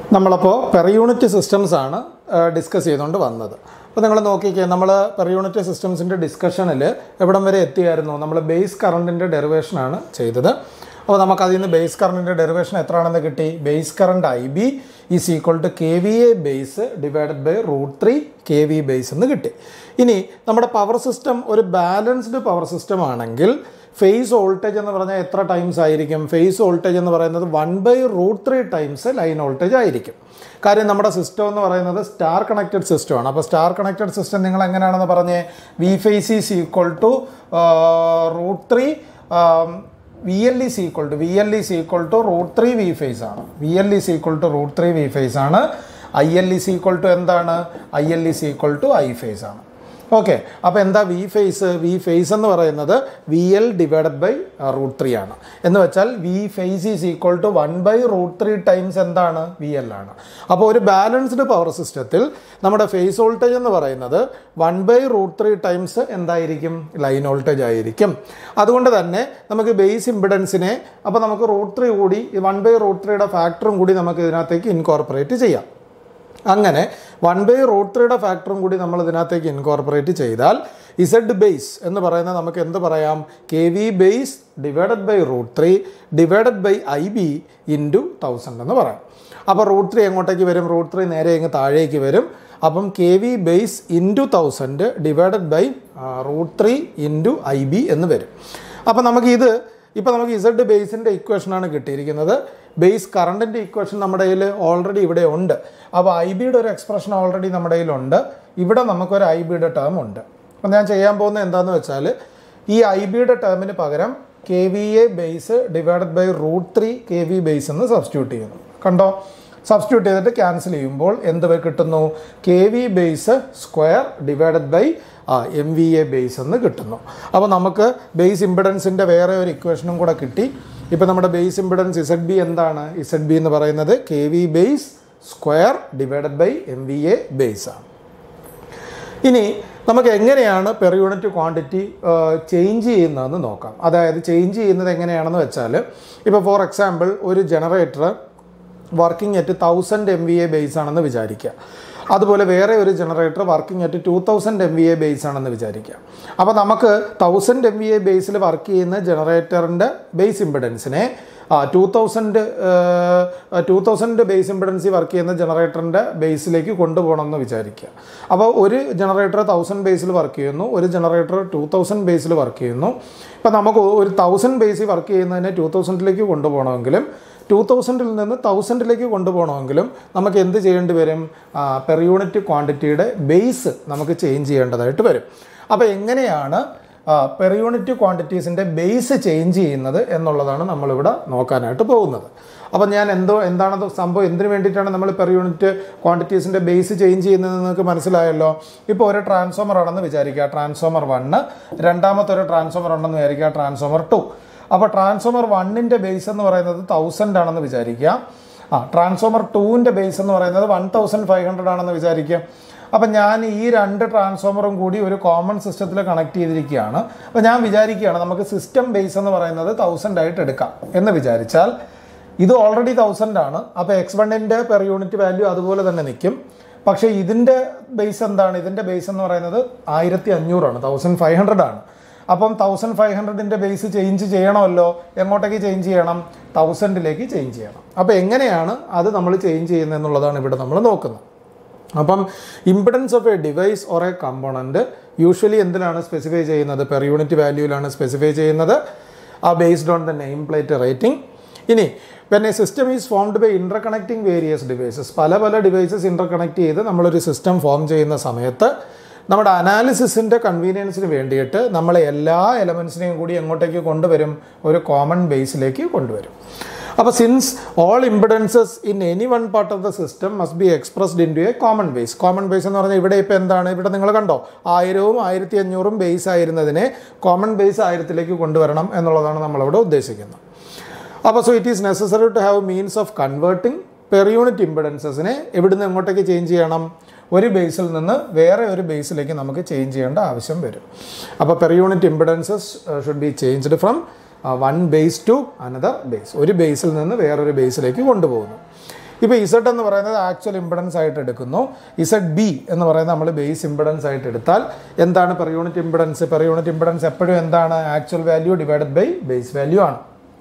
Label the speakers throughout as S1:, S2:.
S1: നമ്മളപ്പോൾ per unit systems ആണ് discuss ചെയ്തുകൊണ്ട് വന്നത് അപ്പോൾ നിങ്ങൾ നോക്കിക്കേ നമ്മൾ പെർ യൂണിറ്റ് സിസ്റ്റംസിൻ്റെ ഡിസ്കഷനിൽ എവിടം വരെ എത്തിയായിരുന്നു നമ്മൾ ബേസ് കറണ്ടിൻ്റെ ഡെറിവേഷനാണ് ചെയ്തത് അപ്പോൾ നമുക്ക് അതിൽ നിന്ന് ബേസ് കറണ്ടിൻ്റെ ഡെറിവേഷൻ എത്രയാണെന്ന് കിട്ടി base current I B is equal to K V A base divided by root three K V base എന്ന് കിട്ടി ഇനി നമ്മുടെ പവർ സിസ്റ്റം ഒരു ബാലൻസ്ഡ് പവർ സിസ്റ്റം ആണെങ്കിൽ ഫേസ് വോൾട്ടേജ് എന്ന് പറഞ്ഞാൽ എത്ര ടൈംസ് ആയിരിക്കും ഫേസ് വോൾട്ടേജ് എന്ന് പറയുന്നത് one by root three times line voltage ആയിരിക്കും കാര്യം നമ്മുടെ സിസ്റ്റം എന്ന് പറയുന്നത് സ്റ്റാർ കണക്റ്റഡ് സിസ്റ്റമാണ് അപ്പോൾ സ്റ്റാർ കണക്റ്റഡ് സിസ്റ്റം നിങ്ങൾ എങ്ങനെയാണെന്ന് പറഞ്ഞേ V phase is equal to root three V L is equal to V L is equal to root three V phase ആണ് V L is equal to root three V phase ആണ് I L is equal to എന്താണ് I L is equal to I phase ആണ് okay അപ്പോൾ എന്താ V phase V phase എന്ന് പറയുന്നത് V L divided by root three ആണ് എന്ന് വെച്ചാൽ V phase is equal to one by root three times എന്താണ് വി എൽ ആണ് അപ്പോൾ ഒരു ബാലൻസ്ഡ് പവർ സിസ്റ്റത്തിൽ നമ്മുടെ ഫേസ് വോൾട്ടേജ് എന്ന് പറയുന്നത് one by root three times എന്തായിരിക്കും ലൈൻ വോൾട്ടേജ് ആയിരിക്കും അതുകൊണ്ട് തന്നെ നമുക്ക് ബേസ് ഇമ്പിഡൻസിനെ അപ്പോൾ നമുക്ക് റൂട്ട് ത്രീ കൂടി വൺ ബൈ റൂട്ട് ത്രീയുടെ ഫാക്ടറും കൂടി നമുക്ക് ഇതിനകത്തേക്ക് ഇൻകോർപ്പറേറ്റ് ചെയ്യാം അങ്ങനെ വൺ ബൈ റൂട്ട് ത്രീയുടെ ഫാക്ടറും കൂടി നമ്മൾ ഇതിനകത്തേക്ക് ഇൻകോർപ്പറേറ്റ് ചെയ്താൽ ഇസഡ് ബേസ് എന്ന് പറയുന്നത് നമുക്ക് എന്ത് പറയാം K V base divided by root three divided by I B into thousand എന്ന് പറയാം അപ്പോൾ റൂട്ട് ത്രീ എങ്ങോട്ടേക്ക് വരും റൂട്ട് ത്രീ നേരെ ഇങ്ങ് താഴേക്ക് വരും അപ്പം K V base into thousand divided by root three into I B എന്ന് വരും അപ്പോൾ നമുക്ക് ഇത് ഇപ്പോൾ നമുക്ക് ഇസഡ് ബേസിൻ്റെ ഇക്വേഷനാണ് കിട്ടിയിരിക്കുന്നത് ബേസ് കറണ്ടിൻ്റെ ഇക്വേഷൻ നമ്മുടെ കയ്യിൽ ഓൾറെഡി ഇവിടെ ഉണ്ട് അപ്പോൾ ഐ ബിയുടെ ഒരു എക്സ്പ്രഷൻ ഓൾറെഡി നമ്മുടെ കയ്യിലുണ്ട് ഇവിടെ നമുക്കൊരു ഐ ബിയുടെ ടേം ഉണ്ട് അപ്പോൾ ഞാൻ ചെയ്യാൻ പോകുന്നത് എന്താണെന്ന് വെച്ചാൽ ഈ ഐ ബിയുടെ ടേമിന് പകരം K V A base divided by root three K V base എന്ന് സബ്സ്റ്റിറ്റ്യൂട്ട് ചെയ്യുന്നു കണ്ടോ സബ്സ്റ്റിറ്റ്യൂട്ട് ചെയ്തിട്ട് ക്യാൻസൽ ചെയ്യുമ്പോൾ എന്ത് കിട്ടുന്നു K V base square divided by M V A base എന്ന് കിട്ടുന്നു അപ്പോൾ നമുക്ക് ബേസ് ഇമ്പിഡൻസിൻ്റെ വേറെ ഒരു ഇക്വേഷനും കൂടെ കിട്ടി ഇപ്പോൾ നമ്മുടെ ബേസ് ഇമ്പിഡൻസ് ഇസഡ് ബി എന്താണ് ഇസഡ് ബി എന്ന് പറയുന്നത് K V base square divided by M V A base ആണ് ഇനി നമുക്ക് എങ്ങനെയാണ് പെർ യൂണിറ്റ് ക്വാണ്ടിറ്റി ചേഞ്ച് ചെയ്യുന്നതെന്ന് നോക്കാം അതായത് ചേഞ്ച് ചെയ്യുന്നത് എങ്ങനെയാണെന്ന് വെച്ചാൽ ഇപ്പോൾ ഫോർ എക്സാമ്പിൾ ഒരു generator working at thousand M V A base ആണെന്ന് വിചാരിക്കുക അതുപോലെ വേറെ ഒരു generator working at two thousand M V A base ആണെന്ന് വിചാരിക്കുക അപ്പോൾ നമുക്ക് തൗസൻഡ് എം വി എ ബേസിൽ വർക്ക് ചെയ്യുന്ന ജനറേറ്ററിൻ്റെ ബേസ് ഇമ്പിഡൻസിനെ two thousand two thousand base ഇമ്പിഡൻസി വർക്ക് ചെയ്യുന്ന ജനറേറ്ററിൻ്റെ ബേസിലേക്ക് കൊണ്ടുപോകണമെന്ന് വിചാരിക്കുക അപ്പോൾ ഒരു ജനറേറ്റർ തൗസൻഡ് ബേസിൽ വർക്ക് ചെയ്യുന്നു ഒരു ജനറേറ്റർ ടു തൗസൻഡ് ബേസിൽ വർക്ക് ചെയ്യുന്നു ഇപ്പോൾ നമുക്ക് ഒരു തൗസൻഡ് ബേസിൽ വർക്ക് ചെയ്യുന്നതിനെ ടു തൗസൻഡിലേക്ക് കൊണ്ടുപോകണമെങ്കിലും ടു തൗസൻഡിൽ നിന്ന് തൗസൻഡിലേക്ക് കൊണ്ടുപോകണമെങ്കിലും നമുക്ക് എന്ത് ചെയ്യേണ്ടി വരും പെർ യൂണിറ്റ് ക്വാണ്ടിറ്റിയുടെ ബേസ് നമുക്ക് ചേഞ്ച് ചെയ്യേണ്ടതായിട്ട് വരും അപ്പോൾ എങ്ങനെയാണ് പെർ യൂണിറ്റ് ക്വാണ്ടിറ്റീസിൻ്റെ ബേസ് ചേഞ്ച് ചെയ്യുന്നത് എന്നുള്ളതാണ് നമ്മളിവിടെ നോക്കാനായിട്ട് പോകുന്നത് അപ്പോൾ ഞാൻ എന്തോ എന്താണ് സംഭവം എന്തിനു വേണ്ടിയിട്ടാണ് നമ്മൾ പെർ യൂണിറ്റ് ക്വാണ്ടിറ്റീസിൻ്റെ ബേസ് ചേഞ്ച് ചെയ്യുന്നത് നിങ്ങൾക്ക് മനസ്സിലായല്ലോ ഇപ്പോൾ ഒരു ട്രാൻസ്ഫോമർ ആണെന്ന് വിചാരിക്കുക ട്രാൻസ്ഫോമർ വണ്ണ് രണ്ടാമത്തെ ഒരു ട്രാൻസ്ഫോമർ ഉണ്ടെന്ന് വിചാരിക്കുക ട്രാൻസ്ഫോമർ ടു അപ്പോൾ ട്രാൻസ്ഫോമർ വണ്ണിൻ്റെ ബേസ് എന്ന് പറയുന്നത് തൗസൻഡ് ആണെന്ന് വിചാരിക്കുക ആ ട്രാൻസ്ഫോമർ ടൂവിൻ്റെ ബേസ് എന്ന് പറയുന്നത് വൺ തൗസൻഡ് ഫൈവ് ഹൺഡ്രഡ് ആണെന്ന് വിചാരിക്കുക അപ്പം ഞാൻ ഈ രണ്ട് ട്രാൻസ്ഫോമറും കൂടി ഒരു കോമൺ സിസ്റ്റത്തിൽ കണക്ട് ചെയ്തിരിക്കുകയാണ് അപ്പോൾ ഞാൻ വിചാരിക്കുകയാണ് നമുക്ക് സിസ്റ്റം ബേസ് എന്ന് പറയുന്നത് തൗസൻഡ് ആയിട്ട് എടുക്കാം എന്ന് വിചാരിച്ചാൽ ഇത് ഓൾറെഡി തൗസൻഡ് ആണ് അപ്പോൾ എക്സ് വണ്ണിൻ്റെ പെർ യൂണിറ്റ് വാല്യൂ അതുപോലെ തന്നെ നിൽക്കും പക്ഷേ ഇതിൻ്റെ ബേസ് എന്താണ് ഇതിൻ്റെ ബേസ് എന്ന് പറയുന്നത് ആയിരത്തി അഞ്ഞൂറാണ് തൗസൻഡ് ഫൈവ് ഹൺഡ്രഡ് ആണ് അപ്പം തൗസൻഡ് ഫൈവ് ഹൺഡ്രഡിൻ്റെ ബേസ് ചേഞ്ച് ചെയ്യണമല്ലോ എങ്ങോട്ടേക്ക് ചേഞ്ച് ചെയ്യണം തൗസൻഡിലേക്ക് ചേഞ്ച് ചെയ്യണം അപ്പോൾ എങ്ങനെയാണ് അത് നമ്മൾ ചേഞ്ച് ചെയ്യുന്നത് എന്നുള്ളതാണ് ഇവിടെ നമ്മൾ നോക്കുന്നത് അപ്പം impedance of a device or a component usually എന്തിനാണ് സ്പെസിഫൈ ചെയ്യുന്നത് പെർ യൂണിറ്റ് വാല്യൂവിലാണ് സ്പെസിഫൈ ചെയ്യുന്നത് ആ based on the name plate rating ഇനി when a system is formed by interconnecting various devices പല പല ഡിവൈസസ് ഇൻ്റർ കണക്ട് ചെയ്ത് നമ്മളൊരു സിസ്റ്റം ഫോം ചെയ്യുന്ന സമയത്ത് നമ്മുടെ അനാലിസിസിൻ്റെ കൺവീനിയൻസിന് വേണ്ടിയിട്ട് നമ്മളെ എല്ലാ എലമെൻസിനെയും കൂടി എങ്ങോട്ടേക്ക് കൊണ്ടുവരും ഒരു കോമൺ ബേസിലേക്ക് കൊണ്ടുവരും അപ്പോൾ since all impedances in any one part of the system must be expressed into a common base common base എന്ന് പറഞ്ഞാൽ ഇവിടെ ഇപ്പോൾ എന്താണ് ഇവിടെ നിങ്ങൾ കണ്ടോ ആയിരവും ആയിരത്തി അഞ്ഞൂറും ബേസ് ആയിരുന്നതിനെ കോമൺ ബേസ് ആയിരത്തിലേക്ക് കൊണ്ടുവരണം എന്നുള്ളതാണ് നമ്മളിവിടെ ഉദ്ദേശിക്കുന്നത് അപ്പോൾ so it is necessary to have means of converting per unit ഇമ്പിഡൻസസിനെ എവിടുന്ന് എങ്ങോട്ടേക്ക് ചേഞ്ച് ചെയ്യണം ഒരു ബേസിൽ നിന്ന് വേറെ ഒരു ബേസിലേക്ക് നമുക്ക് ചേഞ്ച് ചെയ്യേണ്ട ആവശ്യം വരും അപ്പോൾ per unit impedances should be changed from one base to another base ഒരു ബേസിൽ നിന്ന് വേറൊരു ബേസിലേക്ക് കൊണ്ടുപോകുന്നു ഇപ്പോൾ ഇസഡ് എന്ന് പറയുന്നത് ആക്ച്വൽ ഇമ്പിഡൻസ് ആയിട്ട് എടുക്കുന്നു ഇസഡ് ബി എന്ന് പറയുന്നത് നമ്മൾ ബേസ് ഇമ്പിഡൻസ് ആയിട്ട് എടുത്താൽ എന്താണ് per unit impedance per unit impedance എപ്പോഴും എന്താണ് actual value divided by base value ആണ്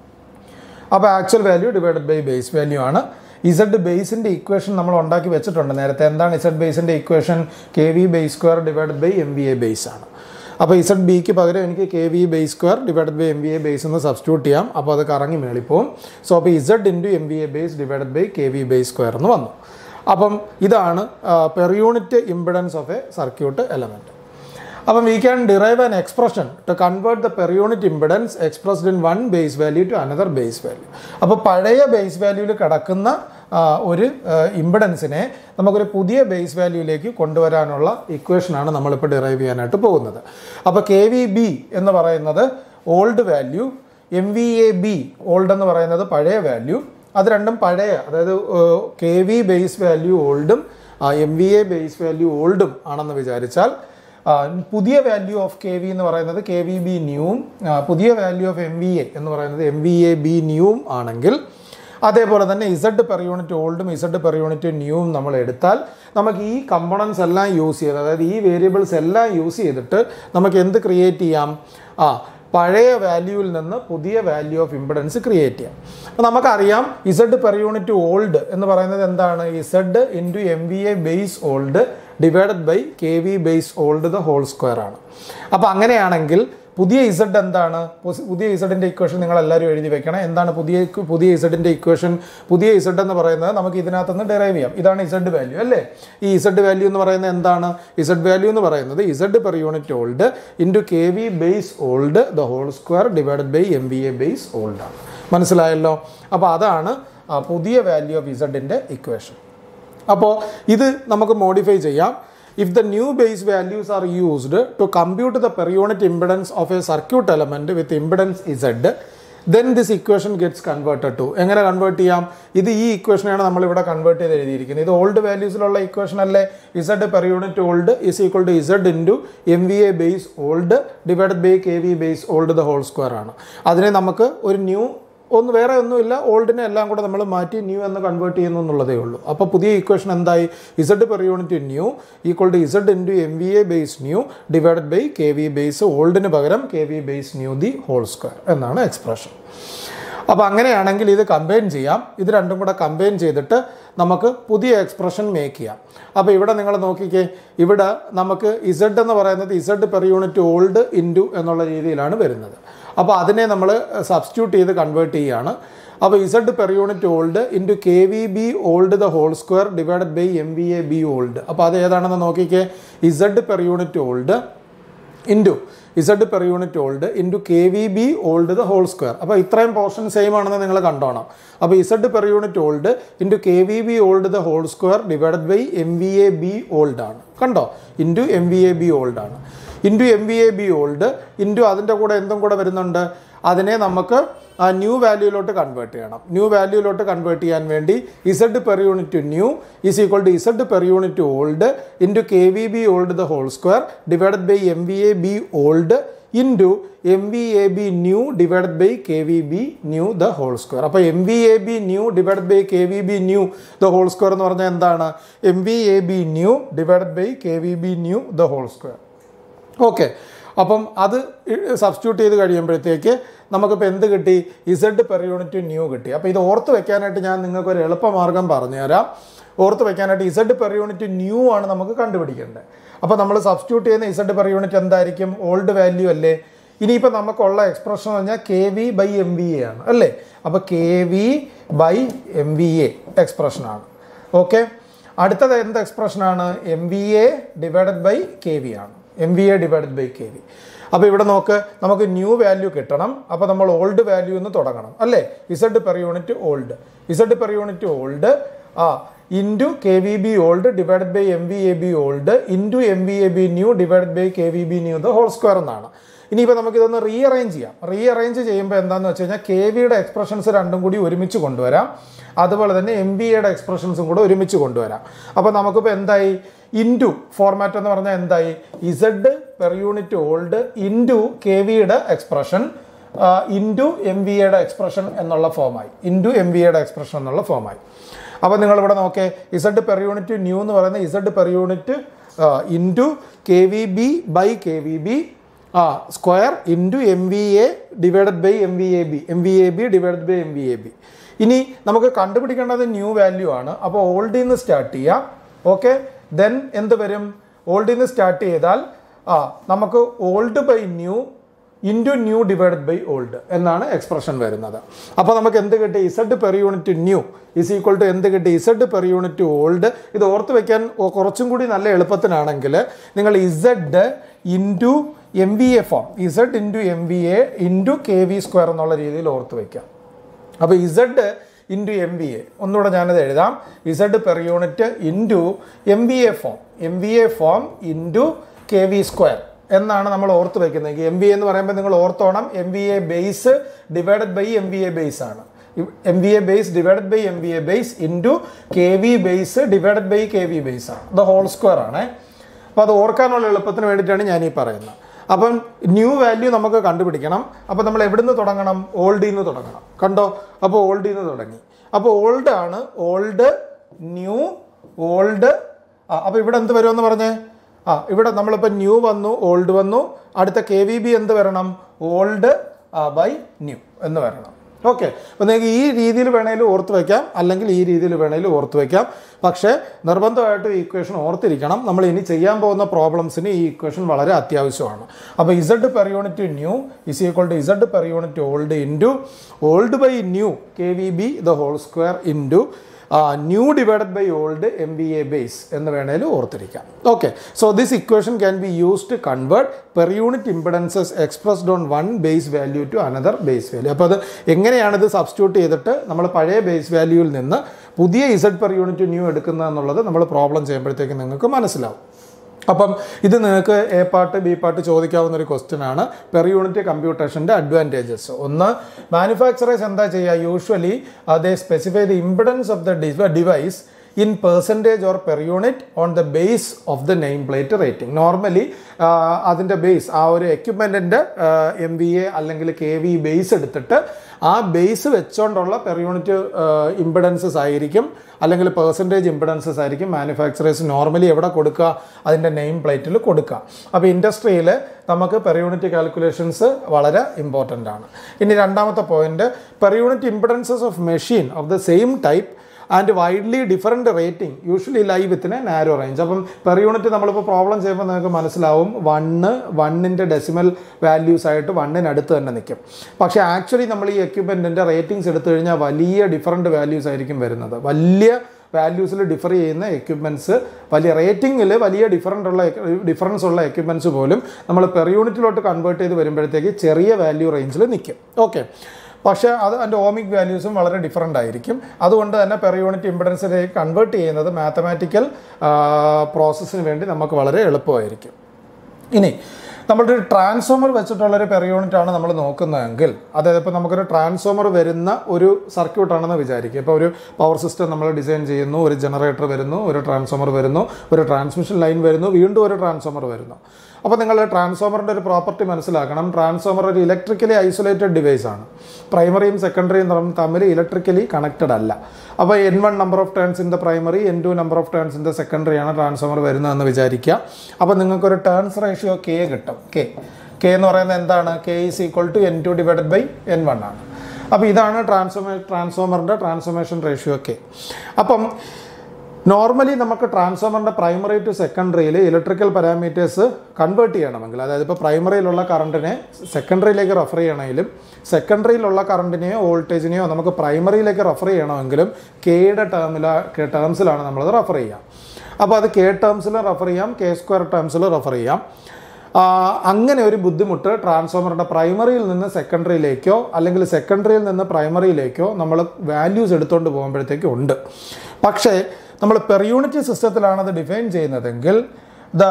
S1: അപ്പോൾ actual value divided by base value ആണ് ഇസഡ് ബേസിൻ്റെ ഇക്വേഷൻ നമ്മൾ ഉണ്ടാക്കി വെച്ചിട്ടുണ്ട് നേരത്തെ എന്താണ് ഇസഡ് ബേസിൻ്റെ equation K V base square divided by M V A base ആണ് അപ്പോൾ ഇസഡ് ബിക്ക് പകരം എനിക്ക് K V base square divided by M V A base എന്ന് സബ്സ്റ്റിറ്റ്യൂട്ട് ചെയ്യാം അപ്പോൾ അത് കറങ്ങി മേളിപ്പോവും സോ അപ്പോൾ Z into M V A base divided by K V base square എന്ന് വന്നു അപ്പം ഇതാണ് per unit impedance of a circuit element അപ്പം we can derive an expression to convert the per unit impedance expressed in one base value to another base value അപ്പോൾ പഴയ base വാല്യൂവിൽ കിടക്കുന്ന ആ, ഒരു ഇമ്പിഡൻസിനെ നമുക്കൊരു പുതിയ ബേസ് വാല്യൂയിലേക്ക് കൊണ്ടുവരാനുള്ള ഇക്വേഷനാണ് നമ്മളിപ്പോൾ ഡിറൈവ് ചെയ്യാനായിട്ട് പോകുന്നത് അപ്പോൾ കെ വി ബി എന്ന് പറയുന്നത് old value M V A B old എന്ന് പറയുന്നത് പഴയ വാല്യൂ അത് രണ്ടും പഴയ അതായത് കെ വി ബേസ് വാല്യൂ ഓൾഡും M V A base value ഓൾഡും ആണെന്ന് വിചാരിച്ചാൽ ആ, പുതിയ വാല്യൂ ഓഫ് കെ വി എന്ന് പറയുന്നത് കെ വി ബി ന്യൂവും ആ, പുതിയ value of M V A എന്ന് പറയുന്നത് എം വി എ ബി ന്യൂവും ആണെങ്കിൽ അതേപോലെ തന്നെ ഇസഡ് പെർ യൂണിറ്റ് ഓൾഡും ഇസഡ് പെർ യൂണിറ്റ് ന്യൂവും നമ്മൾ എടുത്താൽ നമുക്ക് ഈ കമ്പോണൻസ് എല്ലാം യൂസ് ചെയ്ത് അതായത് ഈ വേരിയബിൾസ് എല്ലാം യൂസ് ചെയ്തിട്ട് നമുക്ക് എന്ത് ക്രിയേറ്റ് ചെയ്യാം ആ പഴയ വാല്യൂവിൽ നിന്ന് പുതിയ വാല്യൂ ഓഫ് ഇമ്പിഡൻസ് ക്രിയേറ്റ് ചെയ്യാം അപ്പോൾ നമുക്കറിയാം ഇസഡ് പെർ യൂണിറ്റ് ഓൾഡ് എന്ന് പറയുന്നത് എന്താണ് Z into M V A base old divided by K V base old the whole square ആണ് അപ്പോൾ അങ്ങനെയാണെങ്കിൽ പുതിയ ഇസഡ് എന്താണ് പുസ്- പുതിയ ഇസഡിൻ്റെ ഇക്വേഷൻ നിങ്ങൾ എല്ലാവരും എഴുതി വെക്കണം എന്താണ് പുതിയ ഇക്വ- പുതിയ ഇസഡിൻ്റെ ഇക്വേഷൻ പുതിയ ഇസഡ് എന്ന് പറയുന്നത് നമുക്ക് ഇതിനകത്തുനിന്ന് ഡെറൈവ് ചെയ്യാം ഇതാണ് ഇസഡ് വാല്യൂ അല്ലേ ഈ ഇസഡ് വാല്യൂ എന്ന് പറയുന്നത് എന്താണ് ഇസഡ് വാല്യൂ എന്ന് പറയുന്നത് Z per unit old into K V base old the whole square divided by M V A base old ആണ് മനസ്സിലായല്ലോ അപ്പോൾ അതാണ് ആ, പുതിയ വാല്യൂ ഓഫ് ഇസഡിൻ്റെ ഇക്വേഷൻ അപ്പോൾ ഇത് നമുക്ക് മോഡിഫൈ ചെയ്യാം if the new base values are used to compute the per unit impedance of a circuit element with impedance Z then this equation gets converted to എങ്ങനെ കൺവേർട്ട് ചെയ്യാം ഇത് ഈ ഇക്വേഷനാണ് നമ്മളിവിടെ കൺവേർട്ട് ചെയ്ത് എഴുതിയിരിക്കുന്നത് ഇത് ഓൾഡ് വാല്യൂസിലുള്ള ഇക്വേഷൻ അല്ലേ Z per unit old is equal to Z into M V A base old divided by K V base old the whole square ആണ് അതിനെ നമുക്ക് ഒരു ന്യൂ ഒന്ന് വേറെ ഒന്നുമില്ല ഓൾഡിനെ എല്ലാം കൂടെ നമ്മൾ മാറ്റി ന്യൂ എന്ന് കൺവേർട്ട് ചെയ്യുന്നു എന്നുള്ളതേ ഉള്ളൂ അപ്പോൾ പുതിയ ഇക്വേഷൻ എന്തായി Z per unit new equal to Z into M V A base new divided by K V base ഓൾഡിന് പകരം K V base new the whole square എന്നാണ് എക്സ്പ്രഷൻ അപ്പോൾ അങ്ങനെയാണെങ്കിൽ ഇത് കമ്പൈൻ ചെയ്യാം ഇത് രണ്ടും കൂടെ കമ്പൈൻ ചെയ്തിട്ട് നമുക്ക് പുതിയ എക്സ്പ്രഷൻ മേക്ക് ചെയ്യാം അപ്പോൾ ഇവിടെ നിങ്ങൾ നോക്കിക്കേ ഇവിടെ നമുക്ക് ഇസഡ് എന്ന് പറയുന്നത് Z per unit old into എന്നുള്ള രീതിയിലാണ് വരുന്നത് അപ്പോൾ അതിനെ നമ്മൾ സബ്സ്റ്റിറ്റ്യൂട്ട് ചെയ്ത് കൺവേർട്ട് ചെയ്യുകയാണ് അപ്പോൾ Z per unit old into K V B old the whole square divided by M V A B old അപ്പോൾ അത് ഏതാണെന്ന് നോക്കിക്കേ Z per unit old into Z per unit old into K V B old the whole square അപ്പോൾ ഇത്രയും portion same ആണെന്ന് നിങ്ങൾ കണ്ടോണം അപ്പോൾ Z per unit old into K V B old the whole square divided by M V A B old ആണ് കണ്ടോ into M V A B old ആണ് into M V A B old into അതിൻ്റെ കൂടെ എന്തും കൂടെ വരുന്നുണ്ട് അതിനെ നമുക്ക് ആ ന്യൂ വാല്യൂയിലോട്ട് കൺവേർട്ട് ചെയ്യണം ന്യൂ വാല്യൂയിലോട്ട് കൺവേർട്ട് ചെയ്യാൻ വേണ്ടി Z per unit new is equal to Z per unit old into K V B old the whole square divided by M V A B old into M V A B new divided by K V B new the whole square അപ്പോൾ M V A B new divided by K V B new the whole square എന്ന് പറഞ്ഞാൽ എന്താണ് M V A B new divided by K V B new the whole square okay അപ്പം അത് substitute ചെയ്ത് കഴിയുമ്പോഴത്തേക്ക് നമുക്കിപ്പോൾ എന്ത് കിട്ടി ഇസഡ് പെർ യൂണിറ്റ് ന്യൂ കിട്ടി അപ്പോൾ ഇത് ഓർത്ത് വെക്കാനായിട്ട് ഞാൻ നിങ്ങൾക്ക് ഒരു എളുപ്പമാർഗ്ഗം പറഞ്ഞുതരാം ഓർത്ത് വെക്കാനായിട്ട് ഇസഡ് പെർ യൂണിറ്റ് ന്യൂ ആണ് നമുക്ക് കണ്ടുപിടിക്കേണ്ടത് അപ്പോൾ നമ്മൾ സബ്സ്റ്റിറ്റ്യൂട്ട് ചെയ്യുന്ന ഇസഡ് പെർ യൂണിറ്റ് എന്തായിരിക്കും ഓൾഡ് വാല്യൂ അല്ലേ ഇനിയിപ്പോൾ നമുക്കുള്ള എക്സ്പ്രഷൻ എന്ന് പറഞ്ഞാൽ K V by M V A ആണ് അല്ലേ അപ്പോൾ K V by M V A എക്സ്പ്രഷനാണ് ഓക്കെ അടുത്തത് എന്ത് എക്സ്പ്രഷനാണ് M V A divided by K V ആണ് M V A divided by K V അപ്പോൾ ഇവിടെ നോക്ക് നമുക്ക് ന്യൂ വാല്യൂ കിട്ടണം അപ്പോൾ നമ്മൾ ഓൾഡ് വാല്യൂ എന്ന് തുടങ്ങണം അല്ലേ Z per unit old Z per unit old ആ into K V B old divided by M V A B old into M V A B new divided by K V B new the whole square എന്നാണ് ഇനിയിപ്പോൾ നമുക്കിതൊന്ന് rearrange ചെയ്യാം rearrange ചെയ്യുമ്പോൾ എന്താണെന്ന് വെച്ച് കഴിഞ്ഞാൽ K വിയുടെ എക്സ്പ്രഷൻസ് രണ്ടും കൂടി ഒരുമിച്ച് കൊണ്ടുവരാം അതുപോലെ തന്നെ എം ബി എയുടെ എക്സ്പ്രഷൻസും കൂടെ ഒരുമിച്ച് കൊണ്ടുവരാം അപ്പോൾ നമുക്കിപ്പോൾ എന്തായി ഇൻറ്റു ഫോർമാറ്റ് എന്ന് പറഞ്ഞാൽ എന്തായി Z per unit old into K വിയുടെ എക്സ്പ്രഷൻ ഇൻറ്റു എം വി എയുടെ എക്സ്പ്രഷൻ എന്നുള്ള ഫോമായി ഇൻറ്റു എം വി എയുടെ എക്സ്പ്രഷൻ എന്നുള്ള ഫോമായി അപ്പോൾ നിങ്ങളിവിടെ നോക്കേ ഇസഡ് പെർ യൂണിറ്റ് ന്യൂ എന്ന് പറയുന്നത് Z per unit into K V B by K V B ആ square into M V A divided by M V A B M V A B divided by M V A B ഇനി നമുക്ക് കണ്ടുപിടിക്കേണ്ടത് new value ആണ് അപ്പോൾ ഓൾഡിൽ നിന്ന് start ചെയ്യാം okay then എന്ത് വരും ഓൾഡിൽ നിന്ന് സ്റ്റാർട്ട് ചെയ്താൽ ആ നമുക്ക് old by new into new divided by old എന്നാണ് എക്സ്പ്രഷൻ വരുന്നത് അപ്പോൾ നമുക്ക് എന്ത് കിട്ടി Z per unit new is equal to എന്ത് കിട്ടി ഇസഡ് പെർ യൂണിറ്റ് ഓൾഡ് ഇത് ഓർത്ത് വെക്കാൻ ഒ- കുറച്ചും കൂടി നല്ല എളുപ്പത്തിനാണെങ്കിൽ നിങ്ങൾ Z into M V A form Z into M V A into K V square എന്നുള്ള രീതിയിൽ ഓർത്ത് വയ്ക്കാം അപ്പോൾ Z into M B A ഒന്നുകൂടെ ഞാനത് എഴുതാം Z per unit into M B A form M B A form into K V square എന്നാണ് നമ്മൾ ഓർത്ത് വയ്ക്കുന്നത് എം ബി എന്ന് പറയുമ്പോൾ നിങ്ങൾ ഓർത്തോണം M B A base divided by M B A base ആണ് M B A base divided by M B A base into K V base divided by K V base ആണ് the whole square ആണ് അപ്പോൾ അത് ഓർക്കാനുള്ള എളുപ്പത്തിന് വേണ്ടിയിട്ടാണ് ഞാൻ ഈ പറയുന്നത് അപ്പം ന്യൂ വാല്യൂ നമുക്ക് കണ്ടുപിടിക്കണം അപ്പോൾ നമ്മൾ എവിടുന്ന് തുടങ്ങണം ഓൾഡിൽ നിന്ന് തുടങ്ങണം കണ്ടോ അപ്പോൾ ഓൾഡിൽ നിന്ന് തുടങ്ങി അപ്പോൾ ഓൾഡ് ആണ് ഓൾഡ് ന്യൂ ഓൾഡ് ആ അപ്പോൾ ഇവിടെ എന്ത് വരുമെന്ന് പറഞ്ഞേ ആ ഇവിടെ നമ്മളിപ്പോൾ ന്യൂ വന്നു ഓൾഡ് വന്നു അടുത്ത കെ വി ബി എന്ത് വരണം ഓൾഡ് ബൈ ന്യൂ എന്ന് വരണം ഓക്കെ അപ്പോൾ നിങ്ങൾക്ക് ഈ രീതിയിൽ വേണേലും ഓർത്ത് വയ്ക്കാം അല്ലെങ്കിൽ ഈ രീതിയിൽ വേണേലും ഓർത്ത് വയ്ക്കാം പക്ഷേ നിർബന്ധമായിട്ടും ഈ ഇക്വേഷൻ ഓർത്തിരിക്കണം നമ്മൾ ഇനി ചെയ്യാൻ പോകുന്ന പ്രോബ്ലംസിന് ഈ ഇക്വേഷൻ വളരെ അത്യാവശ്യമാണ് അപ്പോൾ Z per unit new is equal to Z per unit old into old by new K V B the whole square into new divided by old M B A base എന്ന് വേണേലും ഓർത്തിരിക്കാം okay so this equation can be use to convert per unit impedances expressed on one base value to another base value അപ്പോൾ അത് എങ്ങനെയാണ് ഇത് substitute ചെയ്തിട്ട് നമ്മൾ പഴയ ബേസ് വാല്യൂവിൽ നിന്ന് പുതിയ ഇസഡ് പെർ യൂണിറ്റ് ന്യൂ എടുക്കുന്നത് എന്നുള്ളത് നമ്മൾ പ്രോബ്ലം ചെയ്യുമ്പോഴത്തേക്ക് നിങ്ങൾക്ക് മനസ്സിലാവും അപ്പം ഇത് നിങ്ങൾക്ക് എ പാർട്ട് ബി പാർട്ട് ചോദിക്കാവുന്ന ഒരു ക്വസ്റ്റ്യൻ ആണ് പെർ യൂണിറ്റ് കമ്പ്യൂട്ടേഷൻ്റെ അഡ്വാൻറ്റേജസ് ഒന്ന് മാനുഫാക്ചറേഴ്സ് എന്താ ചെയ്യുക യൂഷ്വലി അതേ specify the impedance of the device in percentage or per unit on the base of the name plate rating normally അതിൻ്റെ ബേസ് ആ ഒരു എക്യുപ്മെൻറ്റിൻ്റെ എം വി എ അല്ലെങ്കിൽ കെ വി ബേസ് എടുത്തിട്ട് ആ ബേസ് വെച്ചുകൊണ്ടുള്ള പെർ യൂണിറ്റ് ഇമ്പിഡൻസസ് ആയിരിക്കും അല്ലെങ്കിൽ പെർസെൻറ്റേജ് ഇമ്പിഡൻസസ് ആയിരിക്കും മാനുഫാക്ചറേഴ്സ് നോർമലി എവിടെ കൊടുക്കുക അതിൻ്റെ നെയിം പ്ലേറ്റിൽ കൊടുക്കുക അപ്പോൾ ഇൻഡസ്ട്രിയിൽ നമുക്ക് പെർ യൂണിറ്റ് കാൽക്കുലേഷൻസ് വളരെ ഇമ്പോർട്ടൻ്റ് ആണ് ഇനി രണ്ടാമത്തെ point per unit impedances of machine of the same type and widely different rating usually lie within narrow range അപ്പം പെർ യൂണിറ്റ് നമ്മളിപ്പോൾ പ്രോബ്ലം ചെയ്യുമ്പോൾ നിങ്ങൾക്ക് മനസ്സിലാവും വണ്ണ് വണ്ണിൻ്റെ ഡെസിമൽ വാല്യൂസ് ആയിട്ട് വണ്ണിനടുത്ത് തന്നെ നിൽക്കും പക്ഷേ ആക്ച്വലി നമ്മൾ ഈ എക്യുപ്മെൻറ്റിൻ്റെ റേറ്റിംഗ്സ് എടുത്തു കഴിഞ്ഞാൽ വലിയ ഡിഫറൻറ്റ് വാല്യൂസ് ആയിരിക്കും വരുന്നത് വലിയ വാല്യൂസിൽ ഡിഫർ ചെയ്യുന്ന എക്യുപ്മെൻറ്റ്സ് വലിയ റേറ്റിംഗിൽ വലിയ ഡിഫറൻ്റ് ഉള്ള ഡിഫറൻസ് ഉള്ള എക്യുപ്മെൻറ്റ്സ് പോലും നമ്മൾ പെർ യൂണിറ്റിലോട്ട് കൺവേർട്ട് ചെയ്ത് വരുമ്പോഴത്തേക്ക് ചെറിയ വാല്യൂ റേഞ്ചിൽ നിൽക്കും ഓക്കെ പക്ഷേ അത് അതിൻ്റെ ഓമിക് വാല്യൂസും വളരെ ഡിഫറൻ്റ് ആയിരിക്കും അതുകൊണ്ട് തന്നെ പെർ യൂണിറ്റ് ഇമ്പിഡൻസിലേക്ക് കൺവേർട്ട് ചെയ്യുന്നത് മാത്തമാറ്റിക്കൽ പ്രോസസ്സിന് വേണ്ടി നമുക്ക് വളരെ എളുപ്പമായിരിക്കും ഇനി നമ്മുടെ ഒരു ട്രാൻസ്ഫോമർ വെച്ചിട്ടുള്ളൊരു പെർ യൂണിറ്റ് ആണ് നമ്മൾ നോക്കുന്നതെങ്കിൽ അതായത് ഇപ്പോൾ നമുക്കൊരു ട്രാൻസ്ഫോമർ വരുന്ന ഒരു സർക്യൂട്ടാണെന്ന് വിചാരിക്കുക ഇപ്പോൾ ഒരു പവർ സിസ്റ്റം നമ്മൾ ഡിസൈൻ ചെയ്യുന്നു ഒരു ജനറേറ്റർ വരുന്നു ഒരു ട്രാൻസ്ഫോമർ വരുന്നു ഒരു ട്രാൻസ്മിഷൻ ലൈൻ വരുന്നു വീണ്ടും ഒരു ട്രാൻസ്ഫോമർ വരുന്നു അപ്പോൾ നിങ്ങൾ ട്രാൻസ്ഫോമറിൻ്റെ ഒരു പ്രോപ്പർട്ടി മനസ്സിലാക്കണം ട്രാൻസ്ഫോമർ ഒരു ഇലക്ട്രിക്കലി ഐസൊലേറ്റഡ് ഡിവൈസ് ആണ് പ്രൈമറിയും സെക്കൻഡറിയും തമ്മിൽ ഇലക്ട്രിക്കലി കണക്റ്റഡ് അല്ല അപ്പോൾ N one number of turns in the primary N two number of turns in the secondary ആണ് ട്രാൻസ്ഫോമർ വരുന്നതെന്ന് വിചാരിക്കുക അപ്പോൾ നിങ്ങൾക്കൊരു ടേൺസ് റേഷ്യോ കെ കിട്ടും കെ കെ എന്ന് പറയുന്നത് എന്താണ് K is equal to N two divided by N one ആണ് അപ്പോൾ ഇതാണ് ട്രാൻസ്ഫോമേ ട്രാൻസ്ഫോമറിൻ്റെ ട്രാൻസ്ഫോർമേഷൻ റേഷ്യോ കെ അപ്പം നോർമലി നമുക്ക് ട്രാൻസ്ഫോമറിൻ്റെ പ്രൈമറി ടു സെക്കൻഡറിയിൽ ഇലക്ട്രിക്കൽ പാരാമീറ്റേഴ്സ് കൺവേർട്ട് ചെയ്യണമെങ്കിൽ അതായത് ഇപ്പോൾ പ്രൈമറിയിലുള്ള കറണ്ടിനെ സെക്കൻഡറിയിലേക്ക് റെഫർ ചെയ്യണമെങ്കിലും സെക്കൻഡറിയിലുള്ള കറണ്ടിനെയോ വോൾട്ടേജിനെയോ നമുക്ക് പ്രൈമറിയിലേക്ക് റെഫർ ചെയ്യണമെങ്കിലും കെയുടെ ടേമില ടേംസിലാണ് നമ്മളത് റെഫർ ചെയ്യുക അപ്പോൾ അത് കെ ടേംസിൽ റെഫർ ചെയ്യാം കെ സ്ക്വയർ ടേംസിൽ റെഫർ ചെയ്യാം ആ, അങ്ങനെ ഒരു ബുദ്ധിമുട്ട് ട്രാൻസ്ഫോമറിൻ്റെ പ്രൈമറിയിൽ നിന്ന് സെക്കൻഡറിയിലേക്കോ അല്ലെങ്കിൽ സെക്കൻഡറിയിൽ നിന്ന് പ്രൈമറിയിലേക്കോ നമ്മൾ വാല്യൂസ് എടുത്തുകൊണ്ട് പോകുമ്പോഴത്തേക്കും ഉണ്ട് പക്ഷേ നമ്മൾ പെർ യൂണിറ്റ് സിസ്റ്റത്തിലാണ് അത് ഡിഫൈൻ ചെയ്യുന്നതെങ്കിൽ the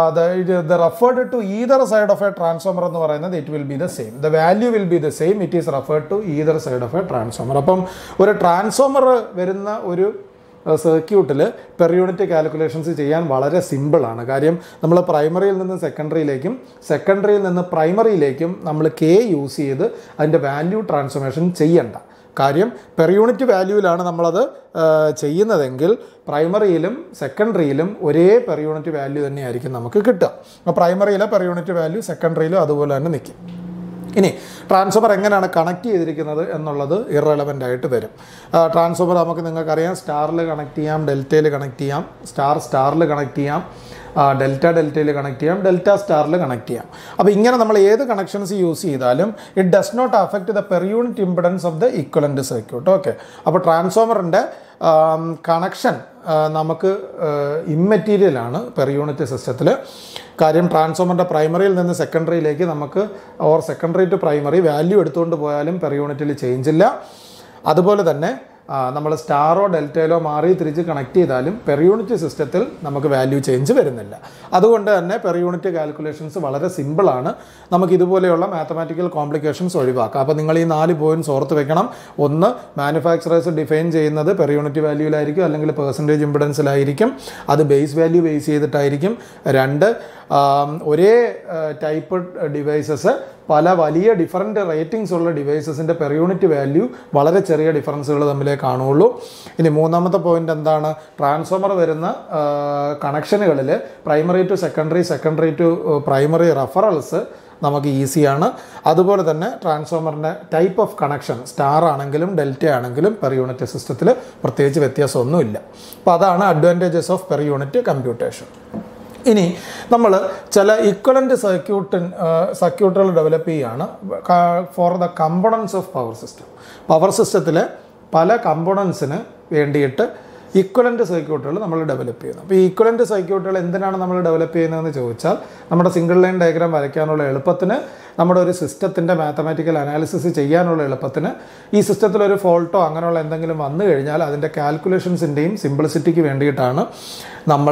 S1: the referred to either side of a transformer എന്ന് പറയുന്നത് it will be the same the value will be the same it is referred to either side of a transformer അപ്പം ഒരു transformer വരുന്ന ഒരു സർക്യൂട്ടിൽ per unit calculations ചെയ്യാൻ വളരെ സിമ്പിളാണ് കാര്യം നമ്മൾ പ്രൈമറിയിൽ നിന്ന് സെക്കൻഡറിയിലേക്കും സെക്കൻഡറിയിൽ നിന്ന് പ്രൈമറിയിലേക്കും നമ്മൾ കെ യൂസ് ചെയ്ത് അതിൻ്റെ വാല്യൂ ട്രാൻസ്ഫോർമേഷൻ ചെയ്യണ്ട കാര്യം പെർ യൂണിറ്റ് വാല്യൂവിലാണ് നമ്മളത് ആ, ചെയ്യുന്നതെങ്കിൽ പ്രൈമറിയിലും സെക്കൻഡറിയിലും ഒരേ പെർ യൂണിറ്റ് വാല്യൂ തന്നെയായിരിക്കും നമുക്ക് കിട്ടുക അപ്പോൾ പ്രൈമറിയിലെ പെർ യൂണിറ്റ് വാല്യൂ സെക്കൻഡറിയിലും അതുപോലെ തന്നെ നിൽക്കും ഇനി ട്രാൻസ്ഫോമർ എങ്ങനെയാണ് കണക്ട് ചെയ്തിരിക്കുന്നത് എന്നുള്ളത് ഇറലവൻ്റ് ആയിട്ട് വരും ട്രാൻസ്ഫോമർ നമുക്ക് നിങ്ങൾക്കറിയാം സ്റ്റാറിൽ കണക്ട് ചെയ്യാം ഡെൽറ്റയിൽ കണക്ട് ചെയ്യാം സ്റ്റാർ സ്റ്റാറിൽ കണക്ട് ചെയ്യാം ആ, ഡെൽറ്റ ഡെൽറ്റയിൽ കണക്ട് ചെയ്യാം ഡെൽറ്റ സ്റ്റാറിൽ കണക്ട് ചെയ്യാം അപ്പോൾ ഇങ്ങനെ നമ്മൾ ഏത് കണക്ഷൻസ് യൂസ് ചെയ്താലും it does not affect the per unit impedance of the equivalent circuit okay അപ്പോൾ ട്രാൻസ്ഫോമറിൻ്റെ കണക്ഷൻ നമുക്ക് ഇമ്മെറ്റീരിയലാണ് പെർ യൂണിറ്റ് സിസ്റ്റത്തിൽ കാര്യം ട്രാൻസ്ഫോമറിൻ്റെ പ്രൈമറിയിൽ നിന്ന് സെക്കൻഡറിയിലേക്ക് നമുക്ക് or secondary to primary value എടുത്തുകൊണ്ട് പോയാലും പെർ യൂണിറ്റിൽ ചേഞ്ച് ഇല്ല അതുപോലെ തന്നെ നമ്മൾ സ്റ്റാറോ ഡെൽറ്റയിലോ മാറി തിരിച്ച് കണക്ട് ചെയ്താലും പെർ യൂണിറ്റ് സിസ്റ്റത്തിൽ നമുക്ക് വാല്യൂ ചേഞ്ച് വരുന്നില്ല അതുകൊണ്ട് തന്നെ പെർ യൂണിറ്റ് കാൽക്കുലേഷൻസ് വളരെ സിമ്പിളാണ് നമുക്ക് ഇതുപോലെയുള്ള മാത്തമാറ്റിക്കൽ കോംപ്ലിക്കേഷൻസ് ഒഴിവാക്കാം അപ്പോൾ നിങ്ങൾ ഈ നാല് പോയിന്റ്സ് ഓർത്ത് വെക്കണം ഒന്ന് മാനുഫാക്ചറേഴ്സ് ഡിഫൈൻ ചെയ്യുന്നത് പെർ യൂണിറ്റ് വാല്യൂവിലായിരിക്കും അല്ലെങ്കിൽ പെർസെൻറ്റേജ് ഇമ്പിഡൻസിലായിരിക്കും അത് ബേസ് വാല്യൂ ബേസ് ചെയ്തിട്ടായിരിക്കും രണ്ട് ആം, ഒരേ ടൈപ്പ് ഡിവൈസസ് പല വലിയ ഡിഫറൻറ്റ് റേറ്റിംഗ്സ് ഉള്ള ഡിവൈസസിൻ്റെ പെർ യൂണിറ്റ് വാല്യൂ വളരെ ചെറിയ ഡിഫറൻസുകൾ തമ്മിലേ കാണുള്ളൂ ഇനി മൂന്നാമത്തെ പോയിന്റ് എന്താണ് ട്രാൻസ്ഫോമർ വരുന്ന കണക്ഷനുകളിൽ primary to secondary secondary to primary referrals നമുക്ക് ഈസിയാണ് അതുപോലെ തന്നെ ട്രാൻസ്ഫോമറിൻ്റെ ടൈപ്പ് ഓഫ് കണക്ഷൻ സ്റ്റാർ ആണെങ്കിലും ഡെൽറ്റ ആണെങ്കിലും പെർ യൂണിറ്റ് സിസ്റ്റത്തിൽ പ്രത്യേകിച്ച് വ്യത്യാസമൊന്നുമില്ല അപ്പോൾ അതാണ് advantages of per unit computation ഇനി നമ്മൾ ചില ഇക്വലൻ്റ് സർക്യൂട്ട് സർക്യൂട്ടുകൾ ഡെവലപ്പ് ചെയ്യുകയാണ് for the components of power system power സിസ്റ്റത്തിലെ പല കമ്പോണൻസിന് വേണ്ടിയിട്ട് ഇക്വലൻ്റ് സർക്യൂട്ടുകൾ നമ്മൾ ഡെവലപ്പ് ചെയ്യുന്നു അപ്പോൾ ഈ ഇക്വലൻ്റ് സർക്യൂട്ടുകൾ എന്തിനാണ് നമ്മൾ ഡെവലപ്പ് ചെയ്യുന്നതെന്ന് ചോദിച്ചാൽ നമ്മുടെ സിംഗിൾ ലൈൻ ഡയഗ്രാം വരയ്ക്കാനുള്ള എളുപ്പത്തിന് നമ്മുടെ ഒരു സിസ്റ്റത്തിൻ്റെ മാത്തമാറ്റിക്കൽ അനാലിസിസ് ചെയ്യാനുള്ള എളുപ്പത്തിന് ഈ സിസ്റ്റത്തിൽ ഒരു ഫോൾട്ടോ അങ്ങനെയുള്ള എന്തെങ്കിലും വന്നു കഴിഞ്ഞാൽ അതിൻ്റെ കാൽക്കുലേഷൻസിൻ്റെയും സിംപ്ലിസിറ്റിക്ക് വേണ്ടിയിട്ടാണ് നമ്മൾ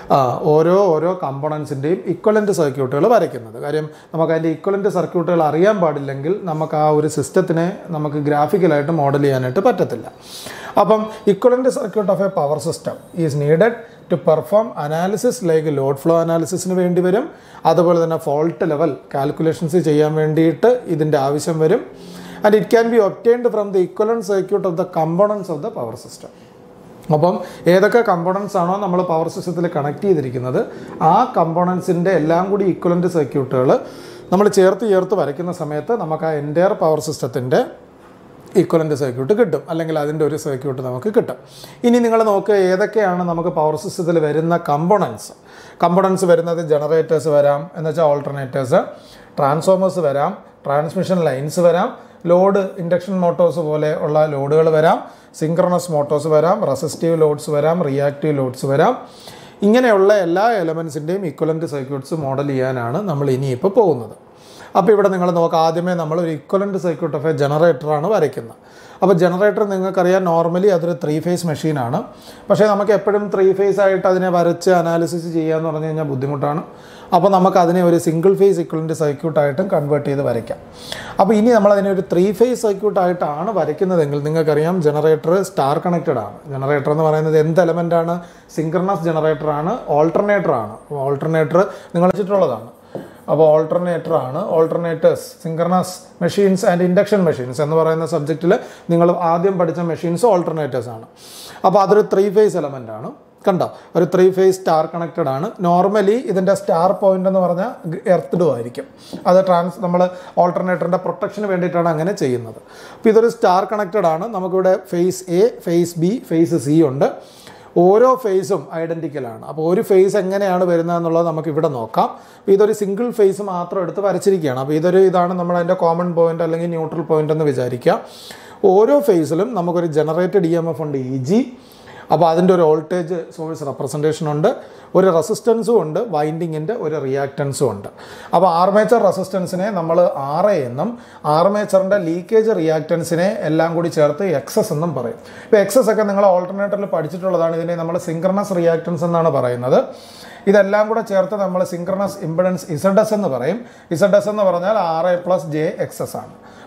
S1: ഓരോ ഓരോ കമ്പോണൻസിൻ്റെയും ഇക്വലൻ്റ് സർക്യൂട്ടുകൾ വരയ്ക്കുന്നത് കാര്യം നമുക്ക് അതിൻ്റെ ഇക്വലൻ്റ് സർക്യൂട്ടുകൾ അറിയാൻ പാടില്ലെങ്കിൽ നമുക്ക് ആ ഒരു സിസ്റ്റത്തിനെ നമുക്ക് ഗ്രാഫിക്കലായിട്ട് മോഡൽ ചെയ്യാനായിട്ട് പറ്റത്തില്ല അപ്പം equivalent circuit of a power system is needed to perform analysis like load flow അനാലിസിസിന് വേണ്ടി വരും അതുപോലെ തന്നെ ഫോൾട്ട് ലെവൽ കാൽക്കുലേഷൻസ് ചെയ്യാൻ വേണ്ടിയിട്ട് ഇതിൻ്റെ ആവശ്യം വരും and it can be obtained from the equivalent circuit of the components of the power system അപ്പം ഏതൊക്കെ കമ്പോണൻസ് ആണോ നമ്മൾ പവർ സിസ്റ്റത്തിൽ കണക്ട് ചെയ്തിരിക്കുന്നത് ആ കമ്പോണൻസിൻ്റെ എല്ലാം കൂടി ഈക്വലൻ്റ് സർക്യൂട്ടുകൾ നമ്മൾ ചേർത്ത് ചേർത്ത് വരയ്ക്കുന്ന സമയത്ത് നമുക്ക് ആ എൻറ്റയർ പവർ സിസ്റ്റത്തിൻ്റെ ഈക്വലൻ്റ് സർക്യൂട്ട് കിട്ടും അല്ലെങ്കിൽ അതിൻ്റെ ഒരു സർക്യൂട്ട് നമുക്ക് കിട്ടും ഇനി നിങ്ങൾ നോക്കുക ഏതൊക്കെയാണ് നമുക്ക് പവർ സിസ്റ്റത്തിൽ വരുന്ന കമ്പോണൻസ് കമ്പോണൻസ് വരുന്നത് ജനറേറ്റേഴ്സ് വരാം എന്ന് വെച്ചാൽ ഓൾട്ടർനേറ്റേഴ്സ് ട്രാൻസ്ഫോമേഴ്സ് വരാം ട്രാൻസ്മിഷൻ ലൈൻസ് വരാം ലോഡ് ഇൻഡക്ഷൻ മോട്ടോഴ്സ് പോലെ ഉള്ള ലോഡുകൾ വരാം സിങ്ക്രണസ് മോട്ടോഴ്സ് വരാം റെസിസ്റ്റീവ് ലോഡ്സ് വരാം റിയാക്റ്റീവ് ലോഡ്സ് വരാം ഇങ്ങനെയുള്ള എല്ലാ എലമെൻസിൻ്റെയും ഇക്വലൻ്റ് സർക്യൂട്ട്സ് മോഡൽ ചെയ്യാനാണ് നമ്മൾ ഇനിയിപ്പോൾ പോകുന്നത് അപ്പോൾ ഇവിടെ നിങ്ങൾ നോക്കുക ആദ്യമേ നമ്മൾ ഒരു ഇക്വലൻ്റ് സർക്യൂട്ട് ഓഫ് എ ജനറേറ്ററാണ് വരയ്ക്കുന്നത് അപ്പോൾ ജനറേറ്റർ നിങ്ങൾക്കറിയാം നോർമലി അതൊരു ത്രീ ഫേസ് മെഷീനാണ് പക്ഷേ നമുക്ക് എപ്പോഴും ത്രീ ഫേസ് ആയിട്ട് അതിനെ വരച്ച് അനാലിസിസ് ചെയ്യുക എന്ന് പറഞ്ഞു കഴിഞ്ഞാൽ ബുദ്ധിമുട്ടാണ് അപ്പോൾ നമുക്ക് അതിനെ ഒരു സിംഗിൾ ഫേസ് ഇക്വലൻ്റ് സർക്യൂട്ടായിട്ടും കൺവേർട്ട് ചെയ്ത് വരയ്ക്കാം അപ്പോൾ ഇനി നമ്മൾ അതിനെ ഒരു ത്രീ ഫേസ് സർക്യൂട്ടായിട്ടാണ് വരയ്ക്കുന്നതെങ്കിൽ നിങ്ങൾക്കറിയാം ജനറേറ്റർ സ്റ്റാർ കണക്റ്റഡ് ആണ് ജനറേറ്റർ എന്ന് പറയുന്നത് എന്ത് എലമെൻ്റ് ആണ് സിങ്ക്രണസ് ജനറേറ്റർ ആണ് ഓൾട്ടർനേറ്റർ ആണ് ഓൾട്ടർനേറ്റർ നിങ്ങൾ വെച്ചിട്ടുള്ളതാണ് അപ്പോൾ ഓൾട്ടർനേറ്റർ ആണ് alternators synchronous machines and induction machines എന്ന് പറയുന്ന സബ്ജക്റ്റിൽ നിങ്ങൾ ആദ്യം പഠിച്ച മെഷീൻസ് ഓൾട്ടർനേറ്റേഴ്സ് ആണ് അപ്പോൾ അതൊരു ത്രീ ഫേസ് എലമെൻ്റ് ആണ് കണ്ടോ ഒരു ത്രീ ഫേസ് സ്റ്റാർ കണക്റ്റഡ് ആണ് നോർമലി ഇതിൻ്റെ സ്റ്റാർ പോയിന്റ് എന്ന് പറഞ്ഞാൽ എർത്ത്ഡും ആയിരിക്കും അത് ട്രാൻസ് നമ്മൾ ഓൾട്ടർനേറ്ററിൻ്റെ പ്രൊട്ടക്ഷന് വേണ്ടിയിട്ടാണ് അങ്ങനെ ചെയ്യുന്നത് അപ്പോൾ ഇതൊരു സ്റ്റാർ കണക്റ്റഡ് ആണ് നമുക്കിവിടെ phase A phase B phase C ഉണ്ട് ഓരോ ഫേസും ഐഡൻറ്റിക്കലാണ് അപ്പോൾ ഒരു ഫേസ് എങ്ങനെയാണ് വരുന്നത് എന്നുള്ളത് നമുക്ക് ഇവിടെ നോക്കാം അപ്പോൾ ഇതൊരു സിംഗിൾ ഫേസ് മാത്രം എടുത്ത് വരച്ചിരിക്കുകയാണ് അപ്പോൾ ഇതൊരു ഇതാണ് നമ്മൾ അതിൻ്റെ കോമൺ പോയിന്റ് അല്ലെങ്കിൽ ന്യൂട്രൽ പോയിന്റ് എന്ന് വിചാരിക്കുക ഓരോ ഫേസിലും നമുക്കൊരു ജനറേറ്റഡ് ഇ എം എഫ് ഉണ്ട് ഇ ജി അപ്പോൾ അതിൻ്റെ ഒരു വോൾട്ടേജ് സോഴ്സ് റെപ്രസെൻറ്റേഷൻ ഉണ്ട് ഒരു റെസിസ്റ്റൻസും ഉണ്ട് വൈൻഡിങ്ങിൻ്റെ ഒരു റിയാക്റ്റൻസും ഉണ്ട് അപ്പോൾ ആർമേച്ചർ റെസിസ്റ്റൻസിനെ നമ്മൾ ആർ എ എന്നും ആർമേച്ചറിൻ്റെ ലീക്കേജ് റിയാക്റ്റൻസിനെ എല്ലാം കൂടി ചേർത്ത് എക്സസ് എന്നും പറയും ഇപ്പോൾ എക്സസ് ഒക്കെ നിങ്ങൾ ഓൾട്ടർനേറ്ററിൽ പഠിച്ചിട്ടുള്ളതാണ് ഇതിനെ നമ്മൾ സിങ്ക്രണസ് റിയാക്റ്റൻസ് എന്നാണ് പറയുന്നത് ഇതെല്ലാം കൂടെ ചേർത്ത് നമ്മൾ സിങ്ക്രണസ് ഇമ്പിഡൻസ് ഇസഡസ് എന്ന് പറയും ഇസഡസ് എന്ന് പറഞ്ഞാൽ R A plus J X s ആണ്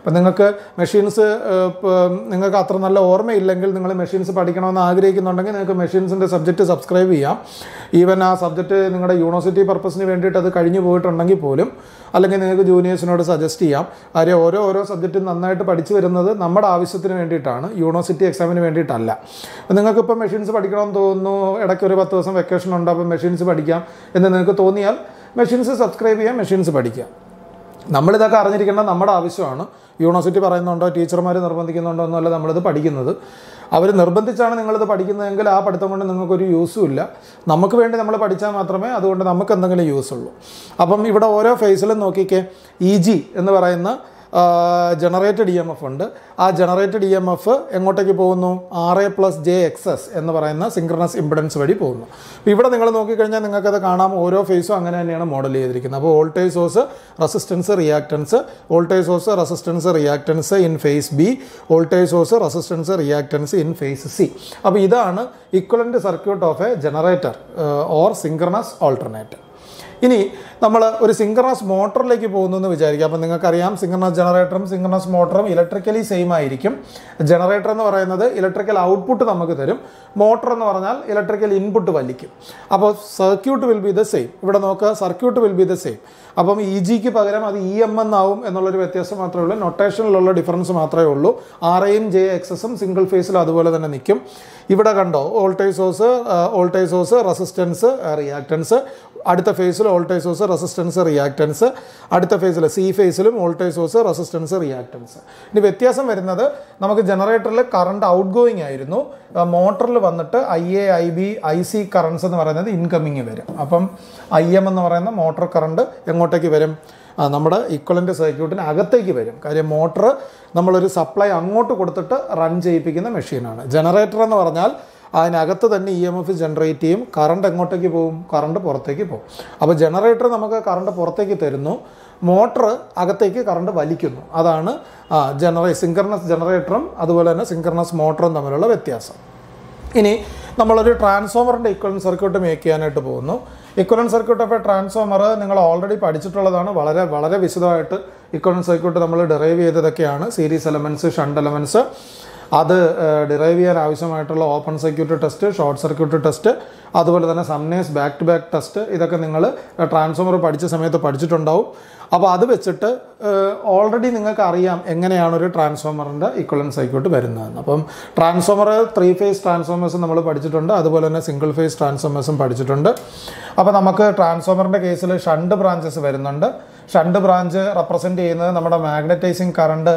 S1: അപ്പം നിങ്ങൾക്ക് മെഷീൻസ് നിങ്ങൾക്ക് അത്ര നല്ല ഓർമ്മയില്ലെങ്കിൽ നിങ്ങൾ മെഷീൻസ് പഠിക്കണമെന്ന് ആഗ്രഹിക്കുന്നുണ്ടെങ്കിൽ നിങ്ങൾക്ക് മെഷീൻസിൻ്റെ സബ്ജക്റ്റ് സബ്സ്ക്രൈബ് ചെയ്യാം ഈവൻ ആ സബ്ജക്റ്റ് നിങ്ങളുടെ യൂണിവേഴ്സിറ്റി പർപ്പസിന് വേണ്ടിയിട്ട് അത് കഴിഞ്ഞു പോയിട്ടുണ്ടെങ്കിൽ പോലും അല്ലെങ്കിൽ നിങ്ങൾക്ക് ജൂനിയേഴ്സിനോട് സജസ്റ്റ് ചെയ്യാം കാര്യം ഓരോ ഓരോ സബ്ജക്റ്റും നന്നായിട്ട് പഠിച്ചു വരുന്നത് നമ്മുടെ ആവശ്യത്തിന് വേണ്ടിയിട്ടാണ് യൂണിവേഴ്സിറ്റി എക്സാമിന് വേണ്ടിയിട്ടല്ല അപ്പം നിങ്ങൾക്കിപ്പോൾ മെഷീൻസ് പഠിക്കണമെന്ന് തോന്നുന്നു ഇടയ്ക്ക് ഒരു പത്ത് ദിവസം വെക്കേഷൻ ഉണ്ട് അപ്പം മെഷീൻസ് പഠിക്കാം എന്ന് നിങ്ങൾക്ക് തോന്നിയാൽ മെഷീൻസ് സബ്സ്ക്രൈബ് ചെയ്യാം മെഷീൻസ് പഠിക്കാം നമ്മളിതൊക്കെ അറിഞ്ഞിരിക്കേണ്ടത് നമ്മുടെ ആവശ്യമാണ് യൂണിവേഴ്സിറ്റി പറയുന്നുണ്ടോ ടീച്ചർമാർ നിർബന്ധിക്കുന്നുണ്ടോ എന്നല്ല നമ്മളിത് പഠിക്കുന്നത് അവർ നിർബന്ധിച്ചാണ് നിങ്ങളിത് പഠിക്കുന്നതെങ്കിൽ ആ പഠിത്തം കൊണ്ട് നിങ്ങൾക്കൊരു യൂസും ഇല്ല നമുക്ക് വേണ്ടി നമ്മൾ പഠിച്ചാൽ മാത്രമേ അതുകൊണ്ട് നമുക്ക് എന്തെങ്കിലും യൂസ് ഉള്ളൂ അപ്പം ഇവിടെ ഓരോ ഫേസിലും നോക്കിക്കേ ഇ ജി എന്ന് പറയുന്ന ജനറേറ്റഡ് ഇ എം എഫ് ഉണ്ട് ആ ജനറേറ്റഡ് ഇ എം എഫ് എങ്ങോട്ടേക്ക് പോകുന്നു R A plus J X S എന്ന് പറയുന്ന സിങ്ക്രണസ് ഇമ്പിഡൻസ് വഴി പോകുന്നു അപ്പോൾ ഇവിടെ നിങ്ങൾ നോക്കിക്കഴിഞ്ഞാൽ നിങ്ങൾക്കത് കാണാം ഓരോ ഫേസും അങ്ങനെ തന്നെയാണ് മോഡൽ ചെയ്തിരിക്കുന്നത് അപ്പോൾ voltage source resistance reactance voltage source resistance reactance in phase B voltage source resistance reactance in phase C അപ്പോൾ ഇതാണ് equivalent circuit of a generator or synchronous alternator ഇനി നമ്മൾ ഒരു സിങ്ക്രണസ് മോട്ടറിലേക്ക് പോകുന്നു എന്ന് വിചാരിക്കുക അപ്പം നിങ്ങൾക്കറിയാം സിങ്ക്രണസ് ജനറേറ്ററും സിങ്ക്രണസ് മോട്ടറും ഇലക്ട്രിക്കലി സെയിം ആയിരിക്കും ജനറേറ്റർ എന്ന് പറയുന്നത് ഇലക്ട്രിക്കൽ ഔട്ട്പുട്ട് നമുക്ക് തരും മോട്ടർ എന്ന് പറഞ്ഞാൽ ഇലക്ട്രിക്കൽ ഇൻപുട്ട് വലിക്കും അപ്പോൾ circuit will be the same ഇവിടെ നോക്കുക circuit will be the same അപ്പം ഇ ജിക്ക് പകരം അത് ഇ എം എന്നാവും എന്നുള്ളൊരു വ്യത്യാസം മാത്രമേ ഉള്ളൂ നൊട്ടേഷനിലുള്ള ഡിഫറൻസ് മാത്രമേ ഉള്ളൂ ആർ എയും ജെ എക്സസും സിംഗിൾ ഫേസിലും അതുപോലെ തന്നെ നിൽക്കും ഇവിടെ കണ്ടോ voltage source voltage source resistance reactance അടുത്ത ഫേസിൽ വോൾട്ടേജ് സോഴ്സ് റെസിസ്റ്റൻസ് റിയാക്ടൻസ് അടുത്ത ഫേസിൽ സി ഫേസിലും വോൾട്ടേജ് സോഴ്സ് റെസിസ്റ്റൻസ് റിയാക്ടൻസ് ഇനി വ്യത്യാസം വരുന്നത് നമുക്ക് ജനറേറ്ററിൽ കറണ്ട് ഔട്ട് ഗോയിങ് ആയിരുന്നു മോട്ടറിൽ വന്നിട്ട് I A I B I C currents എന്ന് പറയുന്നത് ഇൻകമ്മിങ് വരും അപ്പം ഐ എം എന്ന് പറയുന്ന മോട്ടോർ കറണ്ട് എങ്ങോട്ടേക്ക് വരും ആ, നമ്മുടെ ഇക്വലൻ്റ് സർക്യൂട്ടിന് അകത്തേക്ക് വരും കാര്യം മോട്ടർ നമ്മളൊരു സപ്ലൈ അങ്ങോട്ട് കൊടുത്തിട്ട് റൺ ചെയ്യിപ്പിക്കുന്ന മെഷീനാണ് ജനറേറ്റർ എന്ന് പറഞ്ഞാൽ അതിനകത്ത് തന്നെ ഇ എം എഫ് ജനറേറ്റ് ചെയ്യും കറണ്ട് എങ്ങോട്ടേക്ക് പോകും കറണ്ട് പുറത്തേക്ക് പോകും അപ്പോൾ ജനറേറ്റർ നമുക്ക് കറണ്ട് പുറത്തേക്ക് തരുന്നു മോട്ടർ അകത്തേക്ക് കറണ്ട് വലിക്കുന്നു അതാണ് ജനറേ സിങ്കർണസ് ജനറേറ്ററും അതുപോലെ തന്നെ സിങ്കർണസ് മോട്ടറും തമ്മിലുള്ള വ്യത്യാസം ഇനി നമ്മളൊരു ട്രാൻസ്ഫോമറിൻ്റെ ഇക്വലൻ സർക്യൂട്ട് മേക്ക് ചെയ്യാനായിട്ട് പോകുന്നു equivalent circuit of a transformer നിങ്ങൾ ഓൾറെഡി പഠിച്ചിട്ടുള്ളതാണ് വളരെ വളരെ വിശദമായിട്ട് ഇക്വലൻ സർക്യൂട്ട് നമ്മൾ ഡെറൈവ് ചെയ്തതൊക്കെയാണ് സീരീസ് എലമെൻറ്റ്സ് ഷണ്ട് എലമെൻറ്റ്സ് അത് ഡിറൈവ് ചെയ്യാൻ ആവശ്യമായിട്ടുള്ള open circuit test short circuit test അതുപോലെ തന്നെ Sumpner's back to back test ഇതൊക്കെ നിങ്ങൾ ട്രാൻസ്ഫോമർ പഠിച്ച സമയത്ത് പഠിച്ചിട്ടുണ്ടാവും അപ്പോൾ അത് വെച്ചിട്ട് ഓൾറെഡി നിങ്ങൾക്ക് അറിയാം എങ്ങനെയാണ് ഒരു ട്രാൻസ്ഫോമറിൻ്റെ ഇക്വലൻ സർക്യൂട്ട് വരുന്നതെന്ന് അപ്പം ട്രാൻസ്ഫോമർ ത്രീ ഫേസ് ട്രാൻസ്ഫോമേഴ്സ് നമ്മൾ പഠിച്ചിട്ടുണ്ട് അതുപോലെ തന്നെ സിംഗിൾ ഫേസ് ട്രാൻസ്ഫോമേഴ്സും പഠിച്ചിട്ടുണ്ട് അപ്പോൾ നമുക്ക് ട്രാൻസ്ഫോമറിൻ്റെ കേസിൽ ഷണ്ട് ബ്രാഞ്ചസ് വരുന്നുണ്ട് ഷണ്ട് ബ്രാഞ്ച് റെപ്രസെൻറ്റ് ചെയ്യുന്നത് നമ്മുടെ മാഗ്നറ്റൈസിങ് കറണ്ട്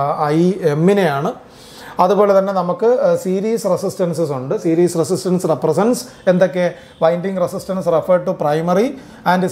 S1: ഐ എമ്മിനെയാണ് അതുപോലെ തന്നെ നമുക്ക് സീരീസ് റെസിസ്റ്റൻസസ് ഉണ്ട് സീരീസ് റെസിസ്റ്റൻസ് റെപ്രസെൻസ് എന്തൊക്കെ winding resistance referred to primary and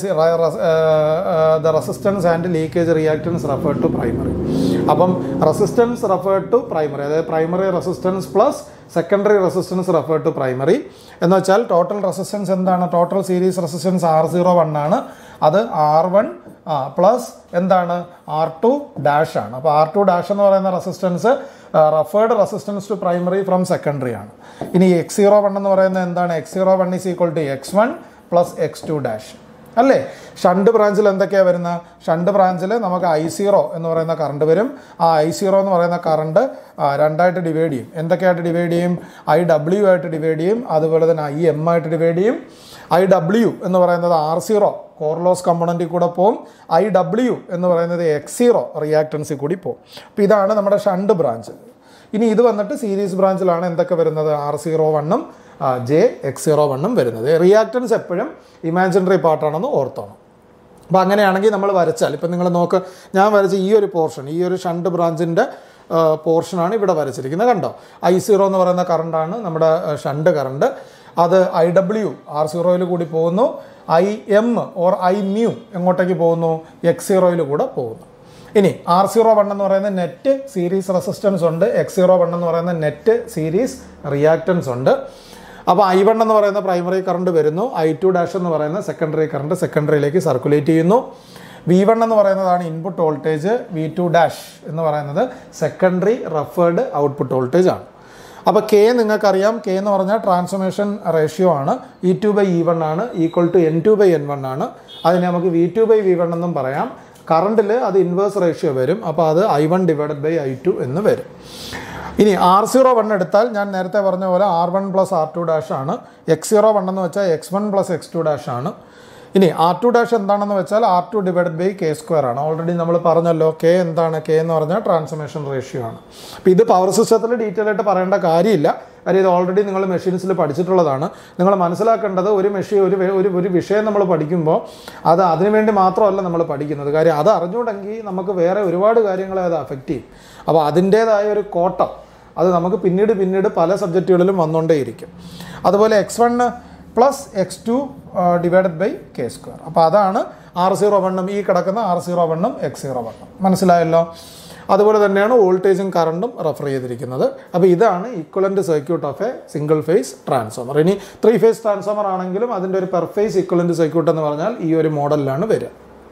S1: the resistance and leakage reactance referred to primary അപ്പം റെസിസ്റ്റൻസ് റെഫേർഡ് ടു പ്രൈമറി അതായത് primary resistance plus secondary resistance referred to primary എന്ന് വെച്ചാൽ total resistance എന്താണ് total series resistance R zero one ആണ് അത് R one plus എന്താണ് R two dash ആണ് അപ്പോൾ ആർ ടു ഡാഷ് എന്ന് പറയുന്ന resistance referred resistance to primary from secondary ആണ് ഇനി എക്സ് സീറോ വൺ എന്ന് പറയുന്നത് എന്താണ് X zero one is equal to X one plus X two dash അല്ലേ ഷണ്ട് ബ്രാഞ്ചിൽ എന്തൊക്കെയാണ് വരുന്നത് ഷണ്ട് ബ്രാഞ്ചിൽ നമുക്ക് ഐ സീറോ എന്ന് പറയുന്ന കറണ്ട് വരും ആ ഐ സീറോ എന്ന് പറയുന്ന കറണ്ട് രണ്ടായിട്ട് ഡിവൈഡ് ചെയ്യും എന്തൊക്കെയായിട്ട് ഡിവൈഡ് ചെയ്യും ഐ ഡബ്ല്യു ആയിട്ട് ഡിവൈഡ് ചെയ്യും അതുപോലെ തന്നെ ഐ എം ആയിട്ട് ഡിവൈഡ് ചെയ്യും ഐ ഡബ്ല്യു എന്ന് പറയുന്നത് ആർ സീറോ കോർലോസ് കമ്പണൻറ്റിൽ കൂടെ പോകും ഐ ഡബ്ല്യു എന്ന് പറയുന്നത് എക്സ് സീറോ റിയാക്ടൻസിൽ കൂടി പോകും അപ്പോൾ ഇതാണ് നമ്മുടെ ഷണ്ട് ബ്രാഞ്ച് ഇനി ഇത് വന്നിട്ട് സീരീസ് ബ്രാഞ്ചിലാണ് എന്തൊക്കെ വരുന്നത് ആർ സീറോ വണ്ണും ജെ എക്സ് സീറോ വണ്ണും വരുന്നത് റിയാക്ടൻസ് എപ്പോഴും ഇമാജിനറി പാർട്ടാണെന്ന് ഓർത്തോണം അപ്പോൾ അങ്ങനെയാണെങ്കിൽ നമ്മൾ വരച്ചാൽ ഇപ്പം നിങ്ങൾ നോക്ക് ഞാൻ വരച്ച ഈ ഒരു പോർഷൻ ഈ ഒരു ഷണ്ട് ബ്രാഞ്ചിൻ്റെ പോർഷനാണ് ഇവിടെ വരച്ചിരിക്കുന്നത് കണ്ടോ ഐ സീറോ എന്ന് പറയുന്ന കറണ്ടാണ് നമ്മുടെ ഷണ്ട് കറണ്ട് അത് ഐ ഡബ്ല്യു ആർ സീറോയിൽ കൂടി പോകുന്നു I M or I mu എങ്ങോട്ടേക്ക് പോകുന്നു എക്സ് സീറോയിൽ കൂടെ പോകുന്നു ഇനി ആർ സീറോ വൺ എന്ന് പറയുന്ന നെറ്റ് സീരീസ് റെസിസ്റ്റൻസ് ഉണ്ട് എക്സ് സീറോ വൺ എന്ന് പറയുന്ന നെറ്റ് സീരീസ് റിയാക്റ്റൻസ് ഉണ്ട് അപ്പോൾ ഐ വൺ എന്ന് പറയുന്ന പ്രൈമറി കറണ്ട് വരുന്നു ഐ ടു ഡാഷ് എന്ന് പറയുന്ന സെക്കൻഡറി കറണ്ട് സെക്കൻഡറിയിലേക്ക് സർക്കുലേറ്റ് ചെയ്യുന്നു വി വൺ എന്ന് പറയുന്നതാണ് input voltage V two dash എന്ന് പറയുന്നത് സെക്കൻഡറി റഫേർഡ് ഔട്ട്പുട്ട് വോൾട്ടേജ് ആണ് അപ്പോൾ കെ നിങ്ങൾക്കറിയാം കെ എന്ന് പറഞ്ഞാൽ ട്രാൻസ്ഫോർമേഷൻ റേഷ്യോ ആണ് E two by E one ആണ് equal to N two by N one ആണ് അതിനെ നമുക്ക് V two by V one എന്നും പറയാം കറണ്ടിൽ അത് ഇൻവേഴ്സ് റേഷ്യോ വരും അപ്പോൾ അത് I one divided by I two എന്ന് വരും ഇനി ആർ സീറോ വൺ എടുത്താൽ ഞാൻ നേരത്തെ പറഞ്ഞ പോലെ R one plus R two dash ആണ് എക്സ് സീറോ വൺ എന്ന് വെച്ചാൽ X one plus X two dash ആണ് ഇനി ആർ ടു ഡാഷ് എന്താണെന്ന് വെച്ചാൽ R two divided by K square ആണ് ഓൾറെഡി നമ്മൾ പറഞ്ഞല്ലോ കെ എന്താണ് കെ എന്ന് പറഞ്ഞാൽ ട്രാൻസ്ഫോർമേഷൻ റേഷ്യോ ആണ് അപ്പോൾ ഇത് പവർ സിസ്റ്റത്തിൽ ഡീറ്റെയിൽ ആയിട്ട് പറയേണ്ട കാര്യമില്ല കാര്യം ഇത് ഓൾറെഡി നിങ്ങൾ മെഷീൻസിൽ പഠിച്ചിട്ടുള്ളതാണ് നിങ്ങൾ മനസ്സിലാക്കേണ്ടത് ഒരു മെഷീൻ ഒരു വേ- ഒരു ഒരു വിഷയം നമ്മൾ പഠിക്കുമ്പോൾ അത് അതിനു വേണ്ടി മാത്രമല്ല നമ്മൾ പഠിക്കുന്നത് കാര്യം അത് അറിഞ്ഞുകൂടെങ്കിൽ നമുക്ക് വേറെ ഒരുപാട് കാര്യങ്ങളെ അത് അഫക്റ്റ് ചെയ്യും അപ്പോൾ അതിൻ്റേതായ ഒരു കോട്ടം അത് നമുക്ക് പിന്നീട് പിന്നീട് പല സബ്ജക്റ്റുകളിലും വന്നുകൊണ്ടേയിരിക്കും അതുപോലെ x one plus X two divided by K square അപ്പോൾ അതാണ് ആർ സീറോ വണ്ണും ഈ കിടക്കുന്ന ആർ സീറോ വണ്ണും എക്സ് സീറോ വണ്ണും മനസ്സിലായല്ലോ അതുപോലെ തന്നെയാണ് വോൾട്ടേജും കറണ്ടും റെഫർ ചെയ്തിരിക്കുന്നത് അപ്പോൾ ഇതാണ് equivalent circuit of a single phase transformer ഇനി ത്രീ ഫേസ് ട്രാൻസ്ഫോമർ ആണെങ്കിലും അതിൻ്റെ ഒരു പെർ ഫേസ് ഈക്വലൻ്റ് സർക്യൂട്ട് എന്ന് പറഞ്ഞാൽ ഈ ഒരു മോഡലിലാണ് വരിക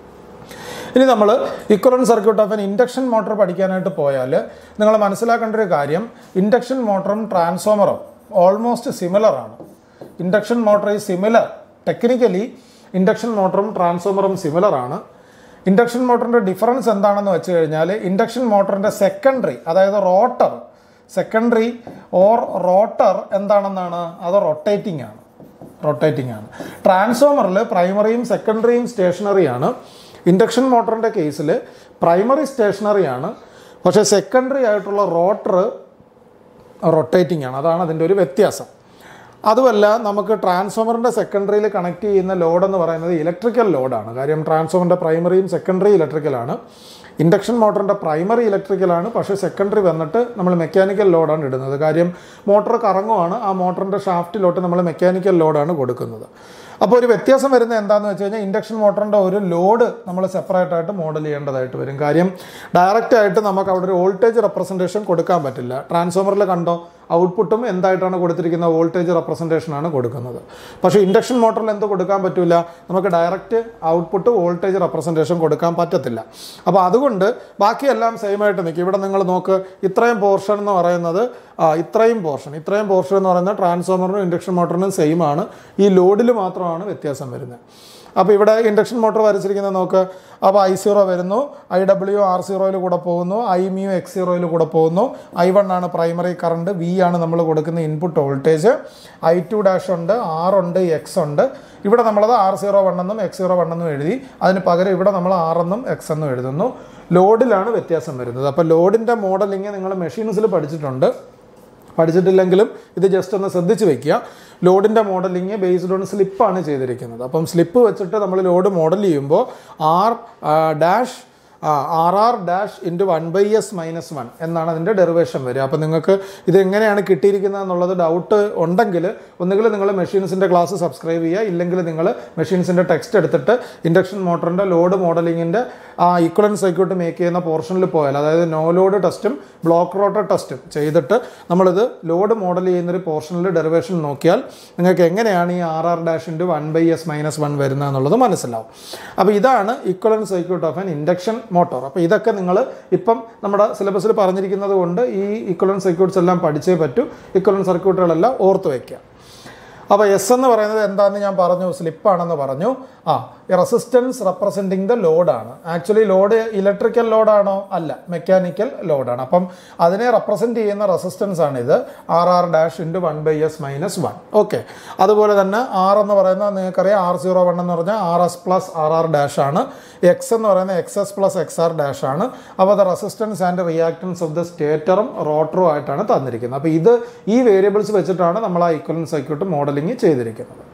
S1: ഇനി നമ്മൾ equivalent circuit of an induction motor പഠിക്കാനായിട്ട് പോയാൽ നിങ്ങൾ മനസ്സിലാക്കേണ്ട ഒരു കാര്യം ഇൻഡക്ഷൻ മോട്ടറും ട്രാൻസ്ഫോമറും ഓൾമോസ്റ്റ് സിമിലർ ആണ് ഇൻഡക്ഷൻ മോട്ടർ ഈ സിമിലർ ടെക്നിക്കലി ഇൻഡക്ഷൻ മോട്ടറും ട്രാൻസ്ഫോമറും സിമിലർ ആണ് ഇൻഡക്ഷൻ മോട്ടറിൻ്റെ ഡിഫറൻസ് എന്താണെന്ന് വെച്ച് കഴിഞ്ഞാൽ ഇൻഡക്ഷൻ മോട്ടറിൻ്റെ സെക്കൻഡറി അതായത് റോട്ടർ സെക്കൻഡറി ഓർ റോട്ടർ എന്താണെന്നാണ് അത് റൊട്ടേറ്റിംഗ് ആണ് റൊട്ടേറ്റിംഗ് ആണ് ട്രാൻസ്ഫോമറിൽ പ്രൈമറിയും സെക്കൻഡറിയും സ്റ്റേഷനറി ആണ് ഇൻഡക്ഷൻ മോട്ടറിൻ്റെ കേസിൽ പ്രൈമറി സ്റ്റേഷനറി ആണ് പക്ഷേ സെക്കൻഡറി ആയിട്ടുള്ള റോട്ടർ റൊട്ടേറ്റിംഗ് ആണ് അതാണ് അതിൻ്റെ ഒരു വ്യത്യാസം അതുമല്ല നമുക്ക് ട്രാൻസ്ഫോമറിൻ്റെ സെക്കൻഡറിയിൽ കണക്ട് ചെയ്യുന്ന ലോഡ് എന്ന് പറയുന്നത് ഇലക്ട്രിക്കൽ ലോഡാണ് കാര്യം ട്രാൻസ്ഫോമറിൻ്റെ പ്രൈമറിയും സെക്കൻഡറി ഇലക്ട്രിക്കലാണ് ഇൻഡക്ഷൻ മോട്ടറിൻ്റെ പ്രൈമറി ഇലക്ട്രിക്കലാണ് പക്ഷേ സെക്കൻഡറി വന്നിട്ട് നമ്മൾ മെക്കാനിക്കൽ ലോഡാണ് ഇടുന്നത് കാര്യം മോട്ടോർ കറങ്ങുവാണ് ആ മോട്ടറിൻ്റെ ഷാഫ്റ്റിലോട്ട് നമ്മൾ മെക്കാനിക്കൽ ലോഡാണ് കൊടുക്കുന്നത് അപ്പോൾ ഒരു വ്യത്യാസം വരുന്നത് എന്താണെന്ന് വെച്ച് കഴിഞ്ഞാൽ ഇൻഡക്ഷൻ മോട്ടറിൻ്റെ ഒരു ലോഡ് നമ്മൾ സെപ്പറേറ്റ് ആയിട്ട് മോഡൽ ചെയ്യേണ്ടതായിട്ട് വരും കാര്യം ഡയറക്റ്റ് ആയിട്ട് നമുക്ക് അവിടെ ഒരു വോൾട്ടേജ് റെപ്രസെൻറ്റേഷൻ കൊടുക്കാൻ പറ്റില്ല ട്രാൻസ്ഫോമറിൽ കണ്ടോ ഔട്ട്പുട്ടും എന്തായിട്ടാണ് കൊടുത്തിരിക്കുന്ന വോൾട്ടേജ് റെപ്രസെൻറ്റേഷനാണ് കൊടുക്കുന്നത് പക്ഷേ ഇൻഡക്ഷൻ മോട്ടറിൽ എന്ത് കൊടുക്കാൻ പറ്റില്ല നമുക്ക് ഡയറക്റ്റ് ഔട്ട്പുട്ട് വോൾട്ടേജ് റെപ്രസെൻറ്റേഷൻ കൊടുക്കാൻ പറ്റത്തില്ല അപ്പോൾ അതുകൊണ്ട് ബാക്കിയെല്ലാം സെയിം ആയിട്ട് നിൽക്കും ഇവിടെ നിങ്ങൾ നോക്ക് ഇത്രയും പോർഷൻ എന്ന് പറയുന്നത് ആ, ഇത്രയും പോർഷൻ ഇത്രയും പോർഷൻ എന്ന് പറയുന്നത് ട്രാൻസ്ഫോമറിനും ഇൻഡക്ഷൻ മോട്ടറിനും സെയിം ആണ് ഈ ലോഡിൽ മാത്രമാണ് വ്യത്യാസം വരുന്നത് അപ്പോൾ ഇവിടെ ഇൻഡക്ഷൻ മോട്ടോർ വരച്ചിരിക്കുന്നത് നോക്ക് അപ്പോൾ ഐ സീറോ വരുന്നു ഐ ഡബ്ല്യു ആർ സീറോയിൽ കൂടെ പോകുന്നു ഐ മ്യു എക്സ് സീറോയിൽ കൂടെ പോകുന്നു ഐ വൺ ആണ് പ്രൈമറി കറണ്ട് വി ആണ് നമ്മൾ കൊടുക്കുന്ന input voltage i two dash ഉണ്ട് ആർ ഉണ്ട് എക്സ് ഉണ്ട് ഇവിടെ നമ്മളത് ആർ സീറോ വൺ എന്നും എക്സ് സീറോ വൺ എന്നും എഴുതി അതിന് പകരം ഇവിടെ നമ്മൾ ആർ എന്നും എക്സ് എന്നും എഴുതുന്നു ലോഡിലാണ് വ്യത്യാസം വരുന്നത് അപ്പോൾ ലോഡിൻ്റെ മോഡലിങ് നിങ്ങൾ മെഷീൻസിൽ പഠിച്ചിട്ടുണ്ട് പഠിച്ചിട്ടില്ലെങ്കിലും ഇത് ജസ്റ്റ് ഒന്ന് ശ്രദ്ധിച്ച് വെക്കുക ലോഡിൻ്റെ മോഡലിങ് ബേസ്ഡ് ഓൺ സ്ലിപ്പാണ് ചെയ്തിരിക്കുന്നത് അപ്പം സ്ലിപ്പ് വെച്ചിട്ട് നമ്മൾ ലോഡ് മോഡൽ ചെയ്യുമ്പോൾ r dash r r dash into one by s minus one എന്നാണ് അതിൻ്റെ ഡെറിവേഷൻ വരിക അപ്പോൾ നിങ്ങൾക്ക് ഇത് എങ്ങനെയാണ് കിട്ടിയിരിക്കുന്നത് എന്നുള്ളത് ഡൗട്ട് ഉണ്ടെങ്കിൽ ഒന്നുകിൽ നിങ്ങൾ മെഷീൻസിൻ്റെ ക്ലാസ് സബ്സ്ക്രൈബ് ചെയ്യുക ഇല്ലെങ്കിൽ നിങ്ങൾ മെഷീൻസിൻ്റെ ടെക്സ്റ്റ് എടുത്തിട്ട് ഇൻഡക്ഷൻ മോട്ടറിൻ്റെ ലോഡ് മോഡലിങ്ങിൻ്റെ ആ ഈക്വലൻ സർക്യൂട്ട് മേക്ക് ചെയ്യുന്ന പോർഷനിൽ പോയാൽ അതായത് നോ ലോഡ് ടെസ്റ്റും ബ്ലോക്ക് റോട്ടർ ടെസ്റ്റും ചെയ്തിട്ട് നമ്മളിത് ലോഡ് മോഡൽ ചെയ്യുന്നൊരു പോർഷനിൽ ഡെറിവേഷൻ നോക്കിയാൽ നിങ്ങൾക്ക് എങ്ങനെയാണ് ഈ r r dash into one by s minus one വരുന്നത് എന്നുള്ളത് മനസ്സിലാവും അപ്പോൾ ഇതാണ് equivalent circuit of an induction motor അപ്പോൾ ഇതൊക്കെ നിങ്ങൾ ഇപ്പം നമ്മുടെ സിലബസിൽ പറഞ്ഞിരിക്കുന്നത് കൊണ്ട് ഈ ഈക്വലൻ സർക്യൂട്ട്സ് എല്ലാം പഠിച്ചേ പറ്റൂ ഈക്വലൻ സർക്യൂട്ടുകളെല്ലാം ഓർത്ത് വയ്ക്കുക അപ്പോൾ എസ് എന്ന് പറയുന്നത് എന്താണെന്ന് ഞാൻ പറഞ്ഞു സ്ലിപ്പാണെന്ന് പറഞ്ഞു ആ റെസിസ്റ്റൻസ് റെപ്രസെൻറ്റിങ് ദ ലോഡാണ് ആക്ച്വലി ലോഡ് ഇലക്ട്രിക്കൽ ലോഡാണോ അല്ല മെക്കാനിക്കൽ ലോഡാണ് അപ്പം അതിനെ റെപ്രസെൻറ്റ് ചെയ്യുന്ന റെസിസ്റ്റൻസ് ആണ് ഇത് r r dash into one by s minus one okay അതുപോലെ തന്നെ ആർ എന്ന് പറയുന്നത് നിങ്ങൾക്കറിയാം ആർ സീറോ വൺ എന്ന് പറഞ്ഞാൽ r s plus r r dash ആണ് എക്സ് എന്ന് പറയുന്നത് x s plus x r dash ആണ് അപ്പോൾ the resistance and reactance of the സ്റ്റേറ്ററും റോട്ടറും ആയിട്ടാണ് തന്നിരിക്കുന്നത് അപ്പോൾ ഇത് ഈ വേരിയബിൾസ് വെച്ചിട്ടാണ് നമ്മൾ ആ ഇക്വലൻ സർക്യൂട്ട് മോഡലിംഗ് ചെയ്തിരിക്കുന്നത്